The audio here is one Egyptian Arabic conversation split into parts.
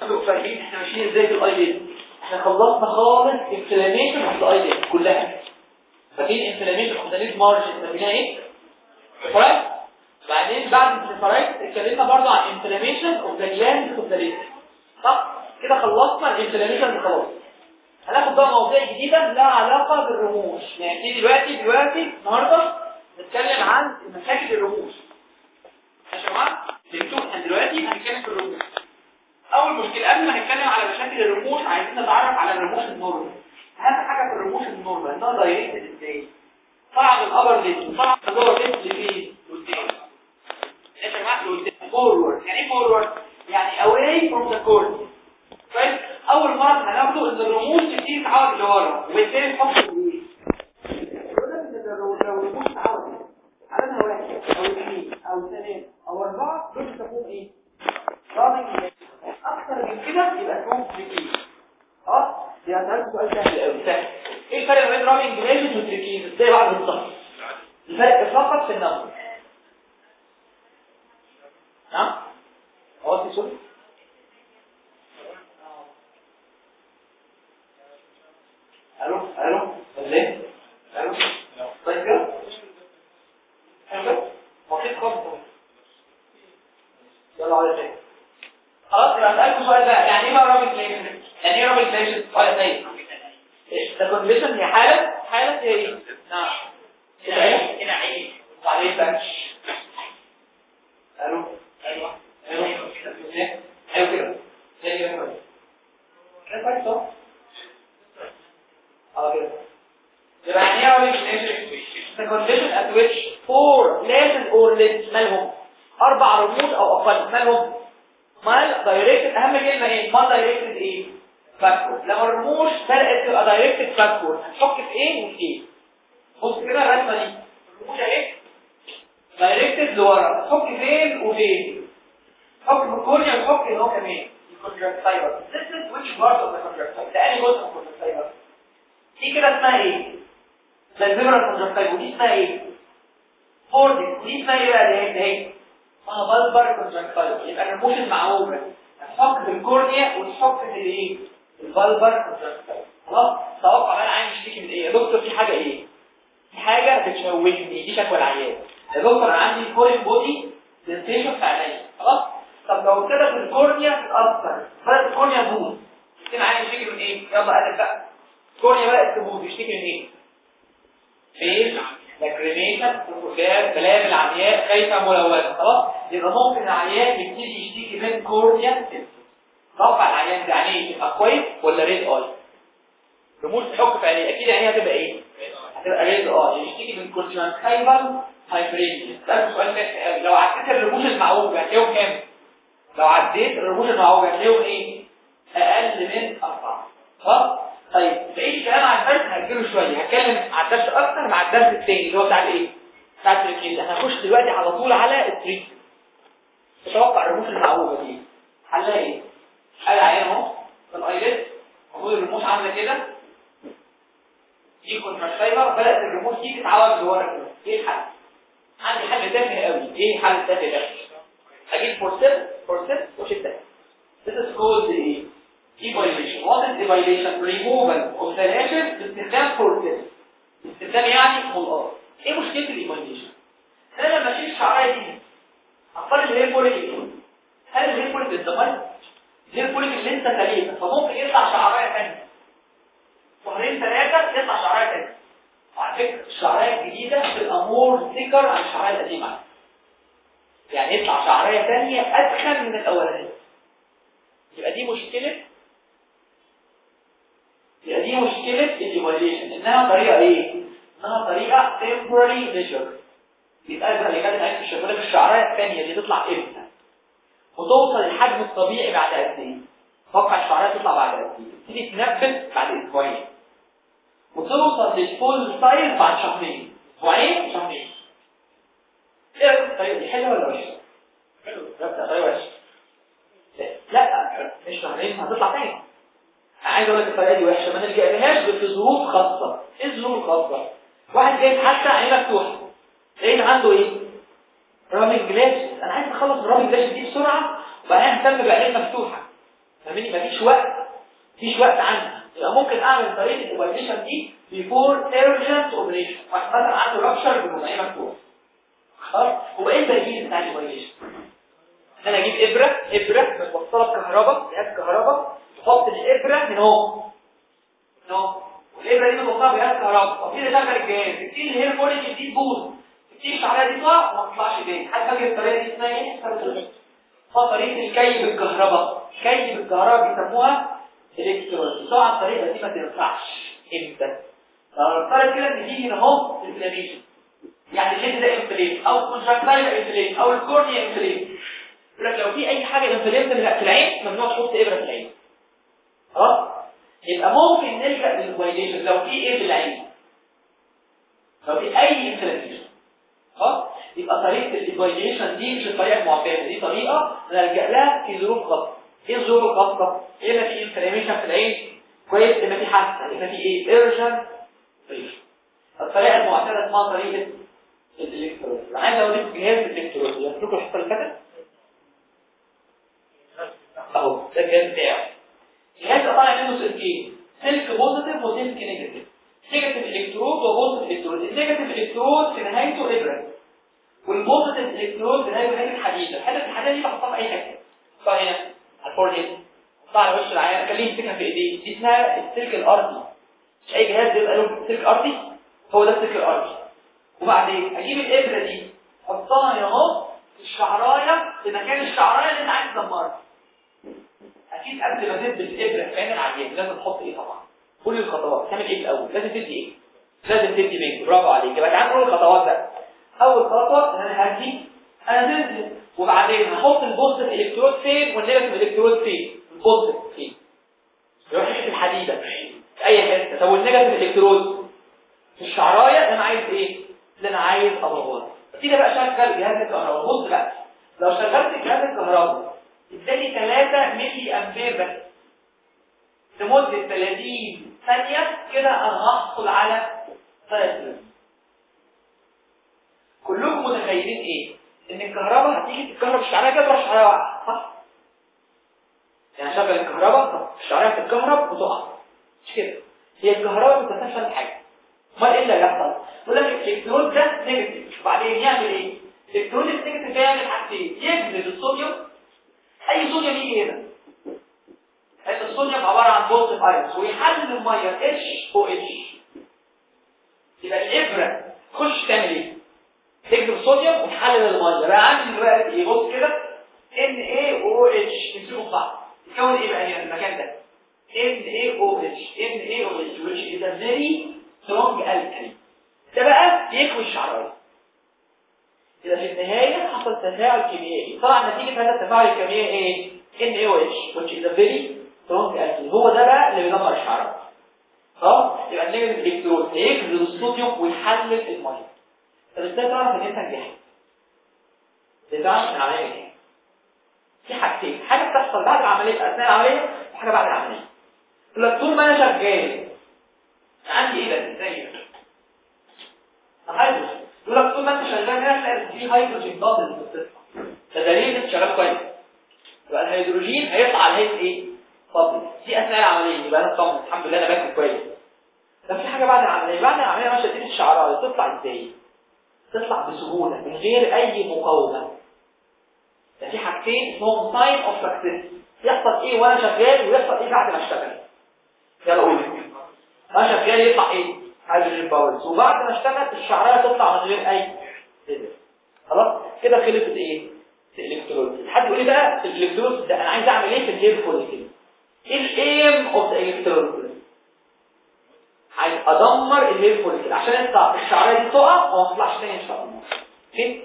انتوا فاهمين احنا ماشيين ازاي في الاي دي احنا خلصنا خالص انفلاميشن اوف الاي دي كلها فاكرين انفلاميشن اوف ذا ليد مارجن سميناها ايه كويس بعدين بعد السيفرايت اتكلمنا برضه عن انفلاميشن اوف ذا جلاند اوف ذا ليد صح كده خلصنا الانفلاميشن خلاص هناخد بقى مواضيع جديده لها علاقه بالرموش يعني دلوقتي دلوقتي النهارده نتكلم عن مشاكل الرموش يا جماعه احنا دلوقتي هنتكلم في الرموش اول مشكله قبل ما نتكلم على مشاكل الرموش عايزين نتعرف على الرموش النورمال اهم حاجه في الرموش النورمال انها دايركت ازاي طلع من الابر ليد طلع من اللور ليد لفين لقدام يا جماعه لقدام فورورد يعني ايه فورورد يعني away from the cord كويس اول مرض هناخده ان الرموش تبتدي تعوج لورا وبالتالي تحط ايه يقول لك ان لو الرموش تعوج عددها واحد او اثنين او ثلاثه او اربعه دول تكون ايه رابط اكتر من كده يبقى اسمهم تريكيز اه دي هسألك سؤال سهل قوي سهل ايه الفرق بين رابنج جلاشز وتريكيز ازاي بعض بالظبط الفرق فقط في النمبر نعم اه في سؤال الو الو ازاي الو طيب كده حلو بسيط خالص يلا على الجاي خلاص يبقى اسالكم سؤال بقى يعني ايه بقى رابط ليشن يعني ايه رابط ليشن اه زي ده كونديشن هي حاله حاله هي ايه نعم كده ايه كده عيب وبعدين بقى الو ايوه ايوه ايوه كده زي كده كده كويس صح اه كده يبقى يعني ايه رابط ليشن the condition at which four letters or letters مالهم اربع رموز او اقل مالهم مال دايركت اهم كلمه ايه مال دايركت ايه باكورد لما الرموش بدات تبقى دايركت باكورد هتحك في ايه وفي ايه بص كده الرسمه دي الرموش اهي دايركت لورا تحك فين وفين تحك في الكورنيا وتحك هنا كمان الكونجكتيفا this is which part of the conjunctiva ده انهي جزء من الكونجكتيفا دي كده اسمها ايه ده الفيبرال كونجكتيفا ودي اسمها ايه فوردي ودي اسمها ايه بقى دي اهي اسمها بلبر كونجكتيفا يبقى الرموش المعوجه تحك في الكورنيا وتحك في الايه البلبر كونجكتيفا خلاص توقع انا عايز اشتكي من ايه يا دكتور في حاجه ايه في حاجه بتشوشني دي شكوى العيان يا دكتور انا عندي فورين بودي سنسيشن في عينيا خلاص طب لو كده في الكورنيا تتاثر بدات الكورنيا تبوظ كده عايز اشتكي من ايه يلا قالك بقى الكورنيا بدات تبوظ يشتكي من ايه فين لاكريميشن فقدان بلاد العمياء خايفه ملونه خلاص يبقى ممكن العيان يبتدي يشتكي من كورنيا رفع العيان ده عينيه يبقى كويس ولا ريد اي رموش تحك في عينيه اكيد عينيه هتبقى ايه هتبقى ريد اي يشتكي من كونجكتيفال هايبريشن ده سؤال فاهم لو عديت الرموش المعوجه هتلاقيهم كام لو عديت الرموش المعوجه هتلاقيهم ايه اقل من اربعه خلاص طيب بعيد الكلام عن الدرس هنجيله شويه هتكلم عن الدرس اكتر مع الدرس الثاني اللي هو بتاع الايه بتاع التركيز احنا هنخش دلوقتي على طول على التريت تتوقع الرموش المعوجه دي حلها ايه قال عين اهو في الايلت المفروض الرموش عامله كده دي كونتراكتايفر بدات الرموش دي تتعوج لورا كده ايه الحل عندي حل تافه قوي ايه الحل التافه ده اجيب فورسيت فورسيت وشدها This is called the evaluation. What is evaluation? Removal of the lashes باستخدام forceps. باستخدام يعني ملقاط. ايه مشكلة الايفاليشن؟ انا لما اشيل الشعرايه دي افترض الهير بوليك هل الهير بوليك بتدمر؟ الهير بوليك اللي انت سليمه فممكن يطلع شعرايه ثانيه. شهرين ثلاثه يطلع شعرايه ثانيه. وعلى فكره الشعرايه الجديده بتبقى مور ثيكر عن الشعرايه القديمه. يعني يطلع شعرايه ثانيه ادخن من الاولانيه. يبقى دي مشكله يبقى دي مشكلة الايفاليشن انها طريقة ايه؟ انها طريقة temporary measure يبقى زي اللي كانت عايز الشغالة في الشعراية الثانية دي تطلع امتى؟ وتوصل للحجم الطبيعي بعد قد ايه؟ توقع الشعراية تطلع بعد قد ايه؟ تبتدي تنبت بعد اسبوعين وتوصل للفول سايز بعد شهرين اسبوعين شهرين ايه الطريقة دي حلوة ولا وحشة؟ حلوة لا طريقة وحشة لا مش شهرين هتطلع تاني عايز اقول لك الطريقه دي وحشه ما نلجألهاش غير في ظروف خاصه ايه الظروف الخاصه واحد جاي حتى عينه مفتوحه لقيت عنده ايه رامي جلاس انا عايز اخلص من رامي جلاس دي بسرعه وبعدين اهتم بعينين مفتوحه فاهمني مفيش وقت مفيش وقت عندي يبقى ممكن اعمل طريقه الاوبريشن دي before urgent operation واحد مثلا عنده رابشر بالمناعيه مفتوح خلاص هو ايه البديل بتاع الاوبريشن ان انا اجيب ابره ابره متوصله بكهرباء جهاز كهرباء تحط الابره من اهو من اهو والابره دي متوصله بجهاز كهرباء طب ايه اللي شغل الجهاز تبتدي اللي هي الفولج دي تبوظ تبتدي الشعريه دي تقع وما تطلعش تاني حد فاكر الطريقه دي اسمها ايه؟ اسمها طريقه الكي بالكهرباء كي بالكهرباء بيسموها الكترون طبعا الطريقه دي ما تنفعش امتى؟ لو نفترض كده ان دي هنا اهو انفلاميشن يعني الليد ده انفلام او كونتراكتايل انفلام او الكورنيا انفلام يقول لك لو في اي حاجه انفلام في العين ممنوع تحط ابره في العين خلاص يبقى ممكن نلجا للفايليشن لو في ايه في العين لو في اي انفلاميشن خلاص يبقى طريقه الايفايليشن دي مش الطريقه المعتاده دي طريقه نلجا لها في ظروف خاصه ايه الظروف الخاصه اما في انفلاميشن في العين كويس اما في حادثه اما في ايه ايرجنت الطريقه المعتاده اسمها طريقه الالكترود عايز اوريك جهاز الالكترود يفكروا الحصه اللي فاتت اهو ده الجهاز بتاعه الجهاز طالع منه سلكين سلك بوزيتيف وسلك نيجاتيف نيجاتيف الكترود وبوزيتيف الكترود النيجاتيف الكترود في نهايته ابره والبوزيتيف الكترود في نهايته حته حديده الحته الحديده دي بحطها في اي حته احطها هنا على الفورهيد احطها على وش العيان اخليه يمسكها في ايديه دي اسمها السلك الارضي مش اي جهاز بيبقى له سلك ارضي هو ده السلك الارضي وبعدين اجيب الابره دي احطها هنا اهو في الشعرايه في مكان الشعرايه اللي انت عايز تدمرها اكيد قبل ما تدي الابره في عين العيان لازم تحط ايه طبعا كل الخطوات تعمل ايه الاول لازم تدي ايه لازم تدي بينك برافو عليك يبقى تعال نقول الخطوات بقى اول خطوه ان انا هدي انا نزل وبعدين هحط البوزيتيف الكترود فين والنيجاتيف الكترود فين البوزيتيف فين يروح حته الحديده في اي حته طب والنيجاتيف الكترود في الشعرايه انا عايز ايه اللي انا عايز اضربها تيجي بقى شغل جهاز الكهرباء بص بقى لو شغلت جهاز الكهرباء اداني 3 ملي امبير بس لمده 30 ثانيه كده انا هحصل على 3 كلكم متخيلين ايه ان الكهرباء هتيجي تتكهرب الشعرايه كده تروح الشعرايه واقعه صح يعني شغل الكهرباء طب الشعرايه تتكهرب وتقع مش كده هي الكهرباء ما بتتفاعلش حاجه امال ايه اللي هيحصل يقول لك الالكترون ده نيجاتيف وبعدين يعمل ايه الالكترون النيجاتيف ده يعمل حاجتين يجذب الصوديوم اي صوديوم يجي هنا هيبقى الصوديوم عباره عن بوزيتيف ايونز ويحلل الميه اتش او اتش يبقى الابره تخش تعمل ايه تجذب الصوديوم وتحلل الميه بقى عندي دلوقتي ايه بص كده ان اي او اتش يمسكوا بعض يكون ايه بقى هنا المكان ده NaOH NaOH which is a very strong alkali ده بقى بيكوي الشعرايه إذا في النهاية حصل تفاعل كيميائي طبعا نتيجة هذا التفاعل الكيميائي ايه؟ NaOH which is a very strong alkali هو ده بقى اللي بيدمر الشعرايه خلاص يبقى النيجاتيف الكترون هيجذب الصوديوم ويحلل الميه طب ازاي تعرف ان انت نجحت؟ ازاي تعرف ان العمليه نجحت؟ في حاجتين حاجه بتحصل بعد العمليه اثناء العمليه وحاجه بعد العمليه يقول لك طول ما انا شغال عندي ايه ده ازاي هيدروجين يقول لك طول ما انت شغال هنا تلاقي في هيدروجين بابل بتطلع ده دليل ان انت شغال كويس يبقى الهيدروجين هيطلع على هيئه ايه بابل دي اثناء العمليه يبقى انا طمن الحمد لله انا باكل كويس طب في حاجه بعد العمليه بعد العمليه ماشيه تدي الشعرايه تطلع ازاي تطلع بسهوله من غير اي مقاومه ده في حاجتين اسمهم ساين اوف سكسس يحصل ايه وانا شغال ويحصل ايه بعد ما اشتغل يلا قول انا شغال يطلع ايه هيدروجين باورز وبعد ما اشتغل الشعرايه تطلع من غير اي ريزر خلاص كده خلصت ايه الالكترود حد يقول لي بقى الالكترود ده انا عايز اعمل ايه في الهير فوليكل ايه الايم اوف ذا الكترود عايز ادمر الهير فوليكل عشان يطلع الشعرايه دي تقع وما تطلعش تاني ان شاء الله فين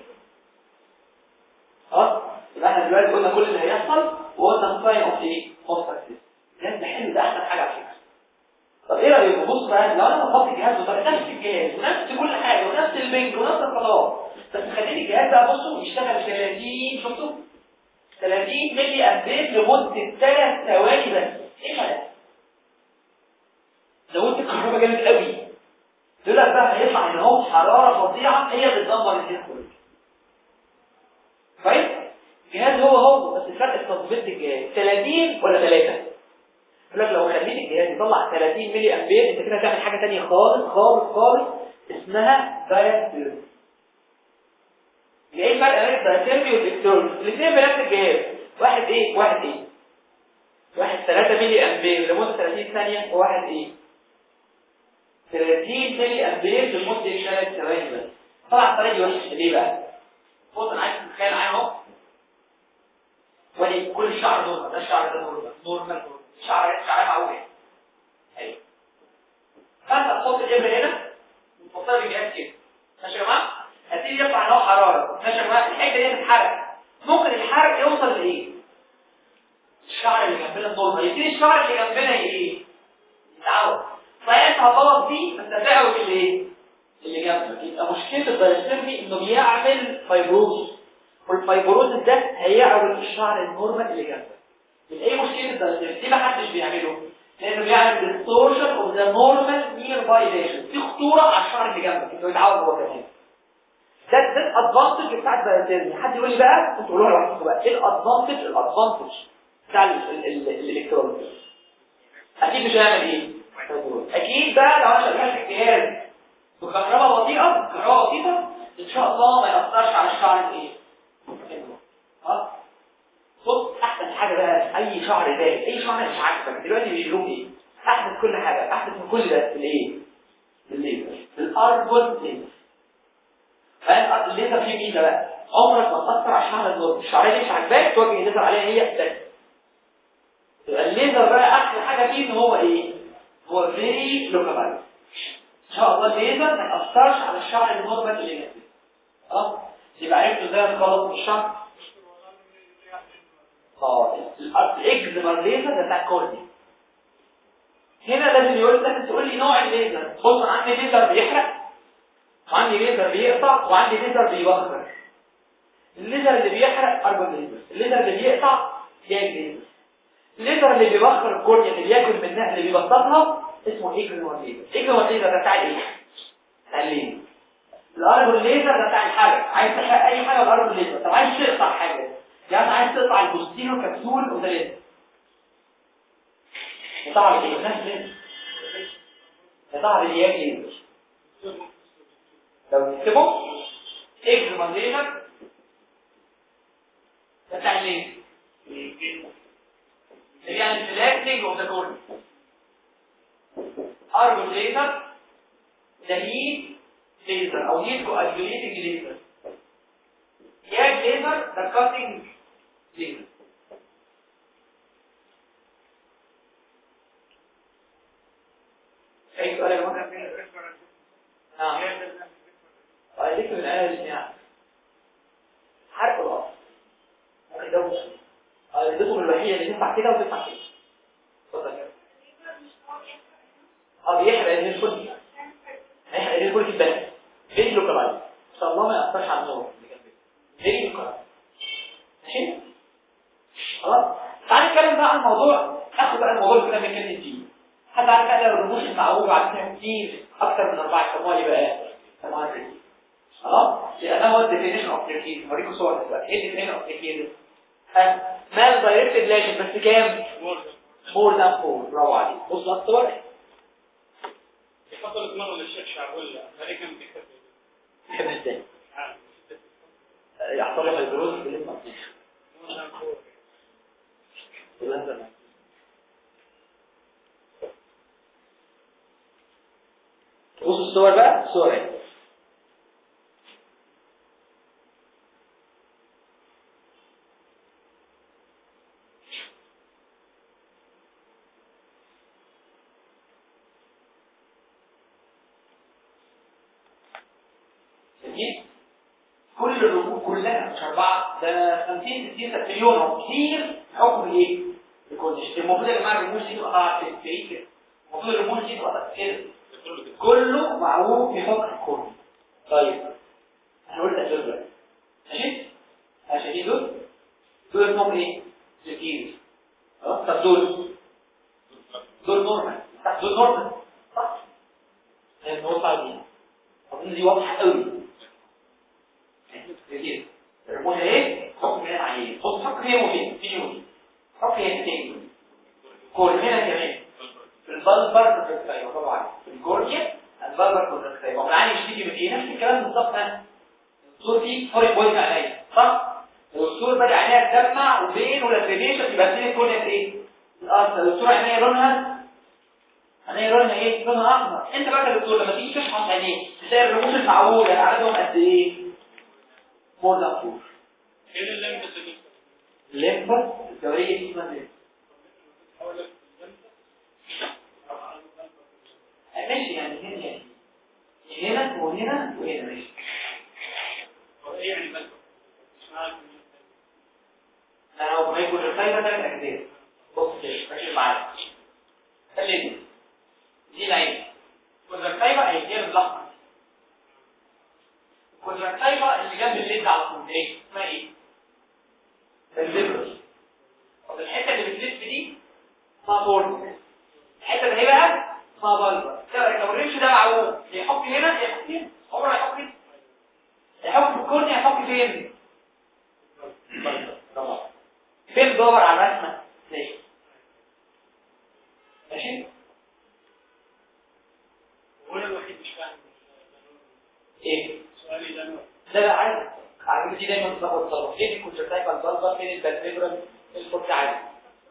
خلاص يبقى احنا دلوقتي قلنا كل اللي هيحصل وقلنا ساين اوف ايه اوف سكسس الجهاز ده حلو ده احسن حاجه على فكره طب ايه رايك بص بقى لو انا بحط الجهاز بطريقه نفس الجهاز ونفس كل حاجه ونفس البنج ونفس الخطوات بس خليني الجهاز بقى بصوا يشتغل 30 شفتوا 30 ملي امبير لمده 3 ثواني بس ايه ده زودت الكهرباء جامد قوي يقول لك بقى هيطلع ان هو حراره فظيعه هي اللي بتدمر الجهاز كله كويس الجهاز هو هو بس فرق التظبيط الجهاز 30 ولا 3 يقول لك لو خليت الجهاز يطلع 30 ملي امبير انت كده هتعمل حاجه ثانيه خالص خالص خالص اسمها دايثيرمي ايه الفرق بين الدايثيرمي والالكترون الاثنين بنفس الجهاز واحد ايه واحد ايه واحد 3 ملي امبير لمده 30 ثانيه وواحد ايه 30 ملي امبير لمده 3 ثواني بس طبعا الطريقه دي وحشه ليه بقى بص انا عايز تتخيل معايا اهو ودي كل شعر نورمال ده الشعر ده نورمال نورمال شعر شعر معوج ايوه فانت تحط الابره هنا وتحطها بالجهاز كده ماشي يا جماعه هتيجي يطلع نوع حراره ماشي يا جماعه الحته دي هتتحرق ممكن الحرق يوصل لايه الشعر اللي جنبنا النورمال يبتدي الشعر اللي جنبنا ايه يتعود فانت هتبوظ دي بس هتعوج الايه اللي جنبك يبقى مشكله الدايسترمي انه بيعمل فايبروز والفايبروز ده هيعرض الشعر النورمال اللي جنبك يبقى ايه مشكله الدايسترمي دي ما حدش بيعمله لانه بيعمل ديستورشن اوف ذا نورمال نير باي ليشن في خطوره على الشعر اللي جنبك انه يتعود هو كمان ده ده الادفانتج بتاع الدايسترمي حد يقول لي بقى انتوا قولوها لوحدكم بقى ايه الادفانتج الادفانتج بتاع الالكترون اكيد مش هيعمل ايه اكيد بقى لو انا شغال في الجهاز بكهرباء بطيئه كهرباء بسيطه ان شاء الله ما ياثرش على الشعر الايه ها بص احسن حاجه بقى اي شعر ده اي شعر مش عاجبك دلوقتي بيشيلوه ايه احدث كل حاجه احدث من كل ده في الايه في الليزر في الارجون ليزر فاهم الليزر فيه ميزه بقى عمرك ما تاثر على الشعر النور الشعريه دي مش عاجباك توجه الليزر عليها هي بس يبقى الليزر بقى احسن حاجه فيه ان هو ايه هو فيري لوكالايز ان شاء الله الليزر ما ياثرش على الشعر النورمال اللي جنبك خلاص يبقى عرفتوا ازاي تخلص الشعر اه الاكزيمر ليزر ده بتاع الكورني هنا لازم يقول لازم تقول لي نوع الليزر بص انا عندي ليزر بيحرق وعندي ليزر بيقطع وعندي ليزر بيبخر الليزر اللي بيحرق اربع ليزر الليزر اللي بيقطع جاي ليزر الليزر اللي بيبخر الكورنيا اللي بياكل منها اللي بيبسطها اسمه ايجرينوال ليزر ايجرينوال ليزر ده بتاع ايه بتاع الليزر الاربع ليزر ده بتاع الحرق عايز تحرق اي حاجه الاربع ليزر طب عايز تقطع حاجه يعني عايز تقطع البوستيرو كبسول وده ليزر يقطع ايه نفس ليزر يقطع بالياك ليزر لو تكتبه ايجرينوال ليزر ده بتاع الليزر يعني فلاكتنج اوف ذا كورن ارجون ليزر ده هيت ليزر او هيت كواجوليتنج ليزر ياج ليزر ده كاتنج ليزر اي سؤال يا جماعه اه قلت من الايه يعني حرق الارض ممكن ده مش الرسم الوحيدة اللي تنفع كده وتنفع كده اتفضل كده اه بيحرق الهيركول هيحرق الهيركول في البلد فيري لوكالايز ان شاء الله ما يأثرش على النور فيري لوكالايز ماشي خلاص تعالى نتكلم بقى عن الموضوع ناخد بقى الموضوع اللي كنا بنتكلم فيه حد عارف بقى الرموش المعوجة عارفها كتير اكتر من اربعة يسموها لي بقى سموها كده خلاص لان هو الديفينيشن اوف تركيز هوريكم صور دلوقتي ايه الديفينيشن اوف تركيز مال دايركتد لاشن بس كام مور ذان 4 برافو عليك بص على الصور حصل دماغه للشيخ شعبولة هذه كان بيكتب تحب ازاي يحصل له فيبروز في الاسم بص الصور بقى الصور اهي كل الركوب كلها مش أربعة ده 50 60 مليون كتير حكم ايه؟ الكونديشن المفروض يا جماعة الرموز دي تبقى طالعة في بعيد كده المفروض الرموز دي تبقى كده كله معروف في حكم الكون طيب انا قلت اسئله دلوقتي ماشي؟ عشان دي دول دول اسمهم ايه؟ سكيرز خلاص طب دول دول نورمال صح دول نورمال صح؟ لان هو صعب اظن دي واضحه قوي كتير الرموز ايه؟ حكم من العين ايه بص فكر هي وفين في يوم فكر هي فين كورنينا كمان في البلبر كونتراكتايل برافو عليك في الجورجيا البلبر كونتراكتايل هو العين يشتكي من ايه نفس الكلام بالظبط انا الدكتور فيه فرق بوينت عينيا صح والدكتور بدا عينيها تدمع وبين ولاكريميشن يبقى فين الكورنيا في ايه الارض الدكتور عينيا لونها عينيا لونها ايه لونها احمر انت بقى يا دكتور لما تيجي تفحص عينيك تلاقي الرموش المعوله عددهم قد ايه مور ذان فور ايه اللي لمس اللي الليمفا الدوريه دي اسمها ليمفا حوالي ماشي يعني هنا يعني هنا وهنا وهنا ماشي ايه يعني بس مش عارف انا هو ما يكون الخيمه ثلاث اجزاء بص كده ركز معايا خليني دي العين والركايبه هي هي الاحمر والركايبه اللي جنب الليد على طول ايه اسمها ايه الليبرس طب الحته اللي بتلف دي اسمها بورد الحته اللي هي بقى اسمها بلبر كده لو الريش ده معوج يحك هنا يحك هنا عمره يحك هنا يحك في الكورنيا يحك فين بلبر طبعا فين دور على الرسمه ليه ماشي وانا الوحيد مش فاهم ايه سؤالي ده أنا. ده بقى عادي عارف دي دايما بتاخد طلب فين الكونتراكتايل البلبر فين البالفيبرال الفورت عادي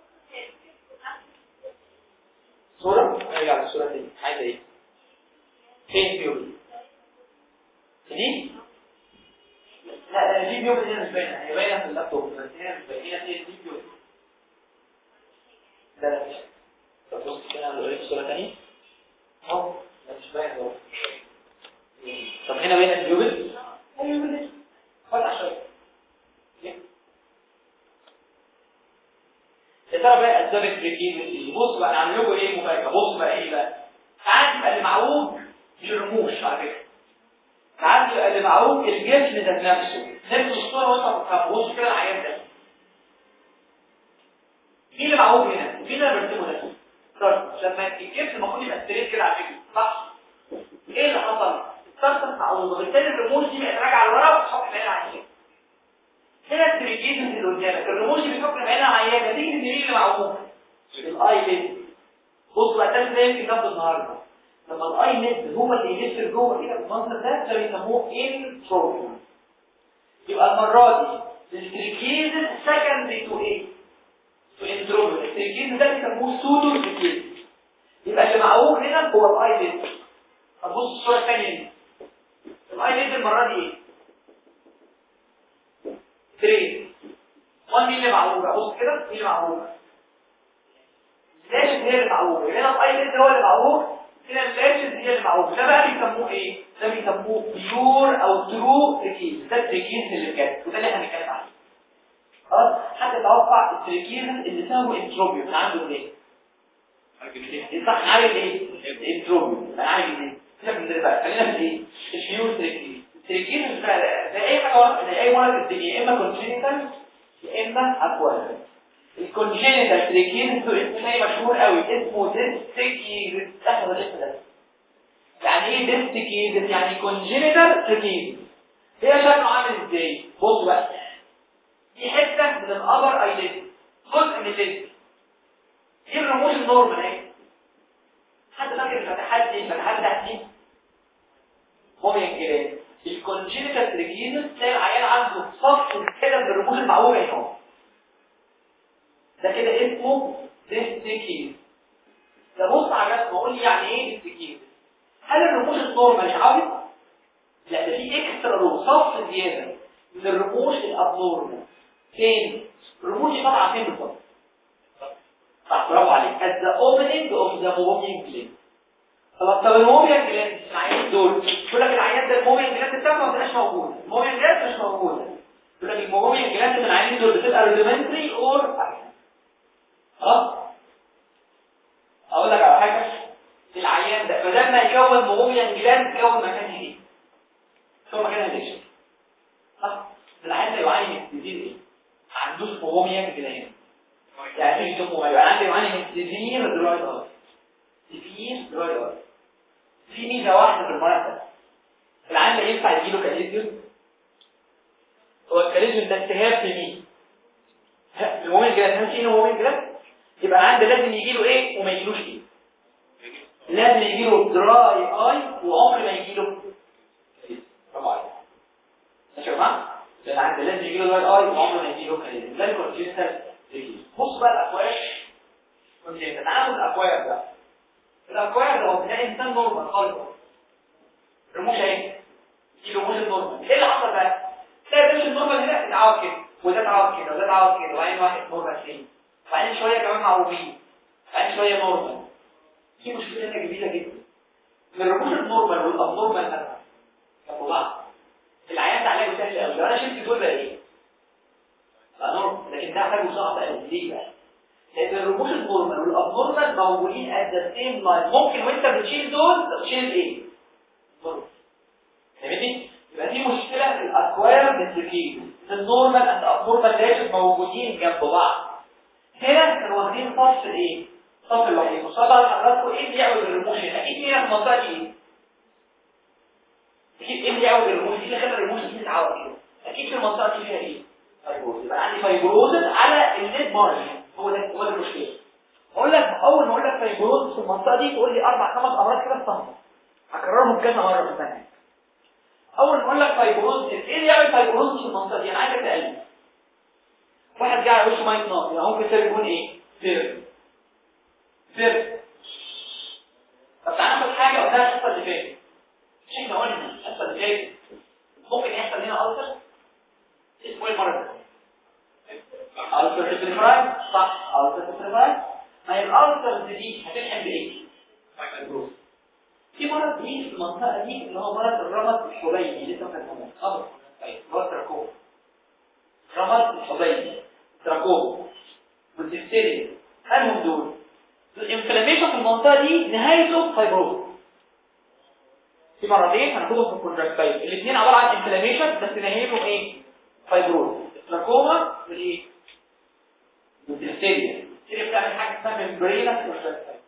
صورة نرجع للصورة دي عايزة ايه فين بيوبي دي لا لا دي بيوبي دي مش باينة هي باينة في اللابتوب بس هي مش باينة هي دي بيوبي لا لا مش طب بص كده انا بقول لك صورة تانية اهو لا مش باينة اهو طب هنا باينة البيوبي ايوه بيوبي فتح شوية يا ترى بقى اسباب التريكيز بص بقى انا عامل لكم ايه مفاجاه بص بقى ايه بقى ساعات يبقى اللي معوج مش الرموش على فكره ساعات يبقى اللي معوج الجسم ذات نفسه نفس الصوره وانت بتفهم بص كده العيان ده مين اللي معوج هنا مين اللي برسمه ده طرف لما الجسم المفروض يبقى ستريت كده على فكره صح ايه اللي حصل الطرف معوج وبالتالي الرموش دي بقت راجعه لورا وتحط عين العيان هنا التريكيز اللي قدامك الرموش اللي بتحكم عين العيان نتيجه ان مين اللي معوج الاي ليد بص بقى ده زي يمكن جنب النهارده لما الاي ليد هو اللي يلف جوه كده بالمنظر ده ده بيسموه انتروبيوم يبقى المره دي التريكيز سكندري تو ايه تو انتروبيوم التريكيز ده بيسموه سودو تريكيز يبقى اللي معوج هنا هو الاي ليد طب بص الصوره الثانيه دي الاي ليد المره دي ايه ترين وان مين اللي معوجه بص كده مين اللي معوجه لازم هي اللي معوجه هنا الاي ليد هو اللي معوج هنا اللاشز هي اللي معوجه ده بقى بيسموه ايه ده بيسموه بيور او ترو تريكيز ده التريكيز اللي بجد وده اللي احنا بنتكلم عنه خلاص حد يتوقع التريكيز اللي سموه انتروبيو كان عنده ايه صح عارف ايه الانتروبيو انا عارف ايه سيبك من ده بقى خلينا في ايه البيور تريكيز التريكيز زي اي حاجه زي اي مرض في الدنيا يا اما كونجينيتال يا اما اكوال الكونجينيتال تريكيز اسمه مشهور قوي اسمه ديستيكيز اخر الاسم ده يعني ايه ديستيكيز يعني كونجينيتال تريكيز هي شكله عامل ازاي بص بقى دي حته من الابر ايليد جزء من الليد دي الرموش النورمال اهي حد فاكر الفتحات دي الفتحات بتاعت دي موميان جيران الكونجينيتال تريكيز تلاقي العيان عنده صف كده من الرموش المعوجه هنا ده كده اسمه ديستيكيز ده بص على الرسم وقول لي يعني ايه ديستيكيز هل الرموش النورمال عابط لا ده في اكسترا رو صف زياده من الرموش الابنورمال فين الرموش دي طالعه فين بالظبط صح برافو عليك at the opening of the moving gland خلاص طب الموميان جلاند العيان دول يقول لك العيان ده الموميان جلاند بتاعته ما بتبقاش موجوده الموميان جلاند مش موجوده يقول لك الموميان جلاند من العيانين دول بتبقى ريدمنتري اور خلاص اقول لك على حاجه العيان ده بدل ما يكون موميان جلاند يكون مكان ايه يكون مكان ليش صح العيان ده يعاني من ديزيز ايه ما عندوش موميان جلاند يعني ايه يسموه يبقى عنده يعاني من سيفير دراي ارت سيفير دراي ارت في ميزه واحده في المرض ده العيان ده ينفع يجيله كاليزيوم هو الكاليزيوم ده التهاب في مين المومنت جلاس هل في مومنت جلاس يبقى عندي لازم يجي له ايه وما يجيلوش ايه لازم يجي له دراي اي وعمر ما يجي له طبعا ماشي يا جماعه لان عندي لازم يجي له دراي اي وعمر ما يجي له كلام ده الكونجنتال بص بقى الاكوار كونجنتال تعالوا الاكوار بقى الاكوار ده هو بتلاقي انسان نورمال خالص رموش اهي دي رموش النورمال ايه اللي حصل بقى تلاقي الرموش النورمال هنا اتعوض كده وده اتعوض كده وده اتعوض كده وبعدين واحد نورمال تاني وبعدين شويه كمان معوجين وبعدين شويه نورمال في مشكله هنا كبيره جدا من الرموش النورمال والابنورمال مثلا جنب بعض العيان ده علاجه سهل قوي لو انا شلت دول بقى ايه؟ بقى نورمال لكن ده علاجه صعب قوي ليه بقى؟ لان الرموش النورمال والابنورمال موجودين ات ذا سيم لاين ممكن وانت بتشيل دول تشيل ايه؟ فاهمني؟ يبقى دي مشكله في الاكوار متركيز النورمال اند ابنورمال لازم موجودين جنب بعض هنا كانوا واخدين صف ايه؟ صف الوحيد وصبر حضراتكم ايه اللي يعمل الرموش هنا؟ اكيد هنا في المنطقه دي ايه؟ اكيد ايه اللي يعمل الرموش؟ ايه اللي خلى الرموش دي تتعوض كده؟ اكيد في المنطقه دي فيها ايه؟ فايبروز يبقى عندي فايبروز على الليد مارجن هو ده هو ده المشكله اقول لك اول ما اقول لك فايبروز في المنطقه دي تقول لي اربع خمس امراض كده استنى هكررهم كذا مره في الثانيه اول ما اقول لك فايبروز ايه اللي يعمل فايبروز في المنطقه دي انا عايزك تقلب واحد جاي على وشه ميه نار يعني ممكن سبب يكون ايه سير سير طب تعالى ناخد حاجه قلناها الحصه اللي فاتت مش احنا قلنا الحصه اللي فاتت ممكن يحصل هنا ألسر اسمه ايه المرض ده ألسر تبريفرايد صح ألسر تبريفرايد ما هي الألسر دي هتلحم بإيه؟ فايبروز في مرض بيجي في المنطقة دي اللي هو مرض الرمد الحبيبي لسه فاكرينه خبر طيب هو التراكوما رمد الحبيبي تراكوما والدفتيريا انهم دول الانفلاميشن في المنطقة دي نهايته فايبروز في مرضين هناخدهم في الكونجكتيف الاثنين عبارة عن انفلاميشن بس نهايتهم ايه؟ فايبروز التراكوما والايه؟ والدفتيريا الدفتيريا بتعمل حاجة اسمها ممبرينا كونجكتيف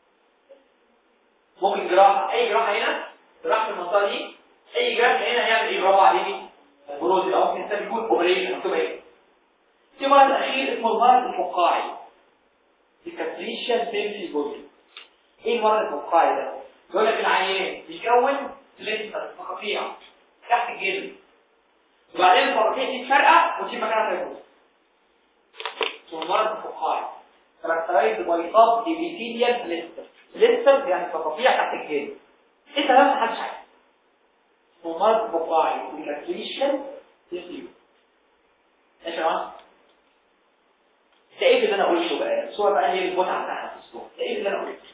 ممكن جراحة أي جراحة هنا جراحة في المنطقة دي أي جراحة هنا هيعمل إيه برافو عليكي بروز أو ممكن إنسان يكون أوبريشن مكتوب إيه في مرض أخير اسمه المرض الفقاعي ديكابريشن بيمسي بودي إيه المرض الفقاعي ده؟ يقول لك العيان بيكون لسه فقاقيع تحت الجلد وبعدين الفقاقيع دي تفرقع وتجيب مكانها فيروس اسمه المرض الفقاعي كاركترايزد باي سب ابيثيليال بليستر لسه يعني فقاقيع تحت الجلد انت بس محدش عارف اسمه مرض فقاعي ديكابريشن يصيب ماشي يا جماعه ده ايه اللي انا قلته بقى الصوره بقى هي المتعه بتاعها في الصوره ده ايه اللي انا قلته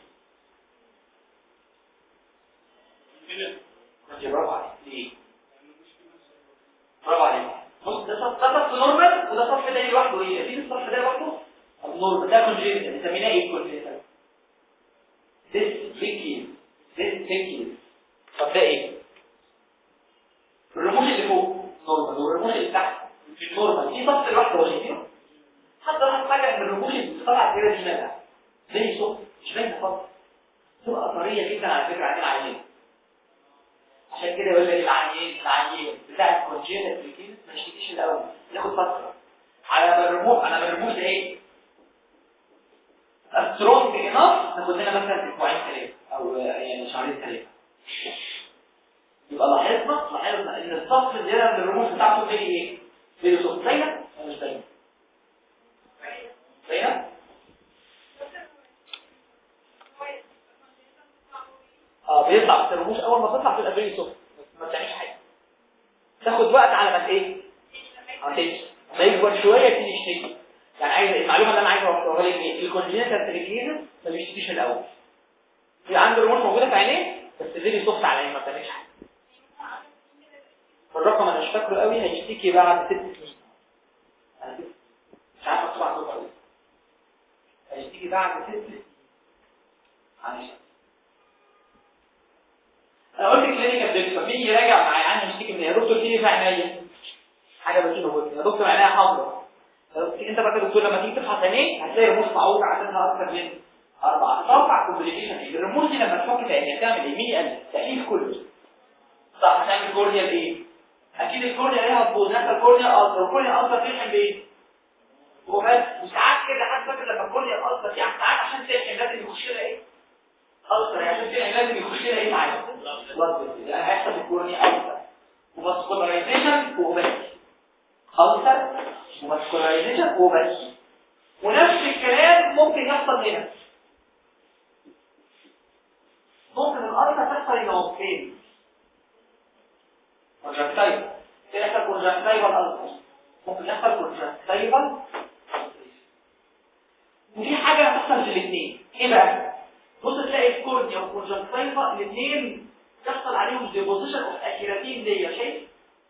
ماشي برافو عليك ليه برافو عليك بص ده صف ده صف نورمال وده صف تاني لوحده ايه في الصف ده لوحده النورمال ده كونجينيتال بنسميه ايه كونجينيتال this tricky this tricky طب ده ايه الرموش اللي فوق نورمال والرموش اللي تحت نورمال في صف لوحده ولا شايفينه حتى لاحظ حاجه ان الرموش اللي طالعه كده دي مالها زي صوت مش باينه خالص تبقى طريه جدا على فكره عن العينين عشان كده يقول لك العينين العينين بتاع الكونجينيتال بريكيز ما يشتكيش الاول ياخد فتره على ما الرموش على ما الرموش ده ايه سترونج انف ناخد لنا مثلا اسبوعين ثلاثه او يعني شهرين ثلاثه يبقى لاحظنا لاحظنا ان الصف الزياده من الرموش بتاعته بيجي ايه؟ بيجي صوت باينه ولا مش باينه؟ باينه؟ اه بيطلع في الرموش اول ما تطلع في الابريل صوت ما بتعملش حاجه تاخد وقت على ما ايه؟ ما تمشي ما يكبر شويه تيجي يشتكي يعني عايز المعلومه اللي انا عايز اوصلها لك ايه الكونجنيتال تريكيز ما بيشتكيش الاول في عنده رموش موجوده في عينيه بس اللي صوت على عينيه ما بتعملش حاجه الرقم انا مش فاكره قوي هيشتكي بعد ست سنين مش عارف اكتب عنده قوي هيشتكي بعد ست سنين معلش انا قلت كلينيكال دكتور مين يراجع معايا انا هشتكي من ايه يا دكتور في في عينيا حاجه بتجيبه يا دكتور عينيا حمراء انت بقى دكتور لما تيجي تفحص عينيه هتلاقي رموش معوجه عددها اكثر من اربعه اتوقع كومبليكيشن ايه الرموش دي لما تفك عينيها تعمل ايه مين قال تأليف كله صح هتعمل كورنيا بايه اكيد الكورنيا ليها تبوظ نفس الكورنيا اصلا الكورنيا اصلا تلحم بايه وبس وساعات كده حد فاكر لما الكورنيا اتأثر يعني ساعات عشان تلحم لازم يخش لها ايه؟ ألسر يعني عشان تلحم لازم يخش لها ايه معايا؟ بلد يعني هيحصل الكورنيا ألسر وماسكولارايزيشن وبس ألسر وماسكولارايزيشن وبس ونفس الكلام ممكن يحصل هنا ممكن الألسر تحصل هنا فين؟ كونجكتيفا يحصل كونجكتيفا الألسر ممكن يحصل كونجكتيفا ودي حاجة هتحصل في الاثنين ايه بقى بص تلاقي الكورنيا والكونجكتيفا الاثنين تحصل عليهم ديبوزيشن اوف اكيراتين دي شايف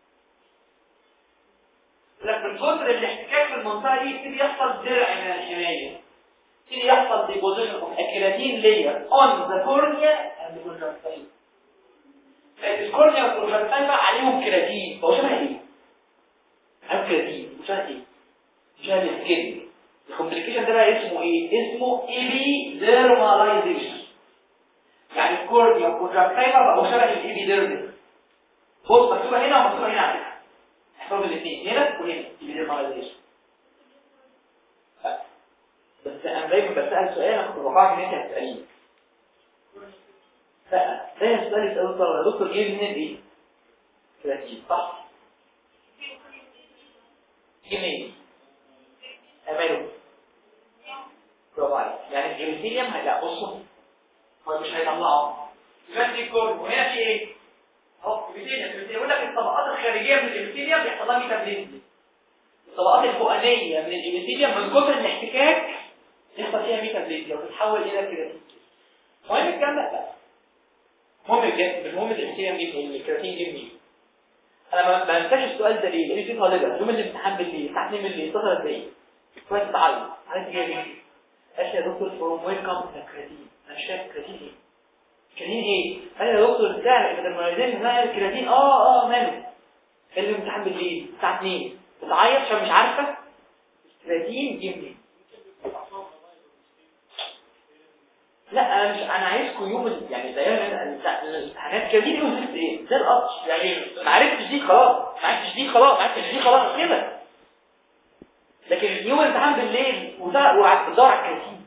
لكن كتر الاحتكاك في المنطقه دي يبتدي يحصل درع من الحمايه يبتدي يحصل ديبوزيشن اوف اكيراتين layer on the cornea and the conjunctiva الكورنيا والكونجكتيفا عليهم كيراتين فهو شبه ايه؟ عارف كيراتين شبه ايه؟ شبه السكين الكومبليكيشن ده بقى اسمه ايه اسمه ايبيديرماليزيشن يعني الكورنيا والكونجكتيفا بقوا شبه الايبيديرمال بص مكتوبه هنا ومكتوبه هنا على فكره احفظ الاثنين هنا وهنا ايبيديرماليزيشن بس انا دايما بسال سؤال انا كنت بقع ان انت هتسالني لا ده السؤال اللي سألته يا دكتور جه منين ايه كراتين صح جه منين اماله برافو عليك يعني الجلوسيليوم لا بصوا هو مش هيطلعه يبقى دي كل وهنا في ايه اهو الجلوسيليوم يقول لك الطبقات الخارجيه من الجلوسيليوم بيحصل لها ميتابوليزم الطبقات الفوقانيه من الجلوسيليوم من كتر الاحتكاك يحصل فيها ميتابوليزم وتتحول الى كراتين المهم الكلام ده لا مهم الجسم مش مهم الجلوسيليوم جه منين الكراتين جه منين انا ما ما انساش السؤال ده ليه لان في طالبه يوم الامتحان بالليل الساعه 2 بالليل اتصلت بيا كويس تعالى عايز جاي ليه قالت لي يا دكتور فروم وين كام الكراتين انا مش فاهم الكراتين ايه الكراتين ايه قال لي يا دكتور بتاع الدرماليزين ما الكراتين اه اه ماله قال لي الامتحان بالليل الساعه 2 بتعيط عشان مش عارفه الكراتين جه منين لا انا مش انا عايزكم يوم ال- يعني دايما الامتحانات كده دي يوم ايه زي القطر يعني ما عرفتش دي خلاص ما عرفتش دي خلاص ما عرفتش دي خلاص كده لكن يوم الامتحان بالليل وده وقعدت بتدور على الكراتين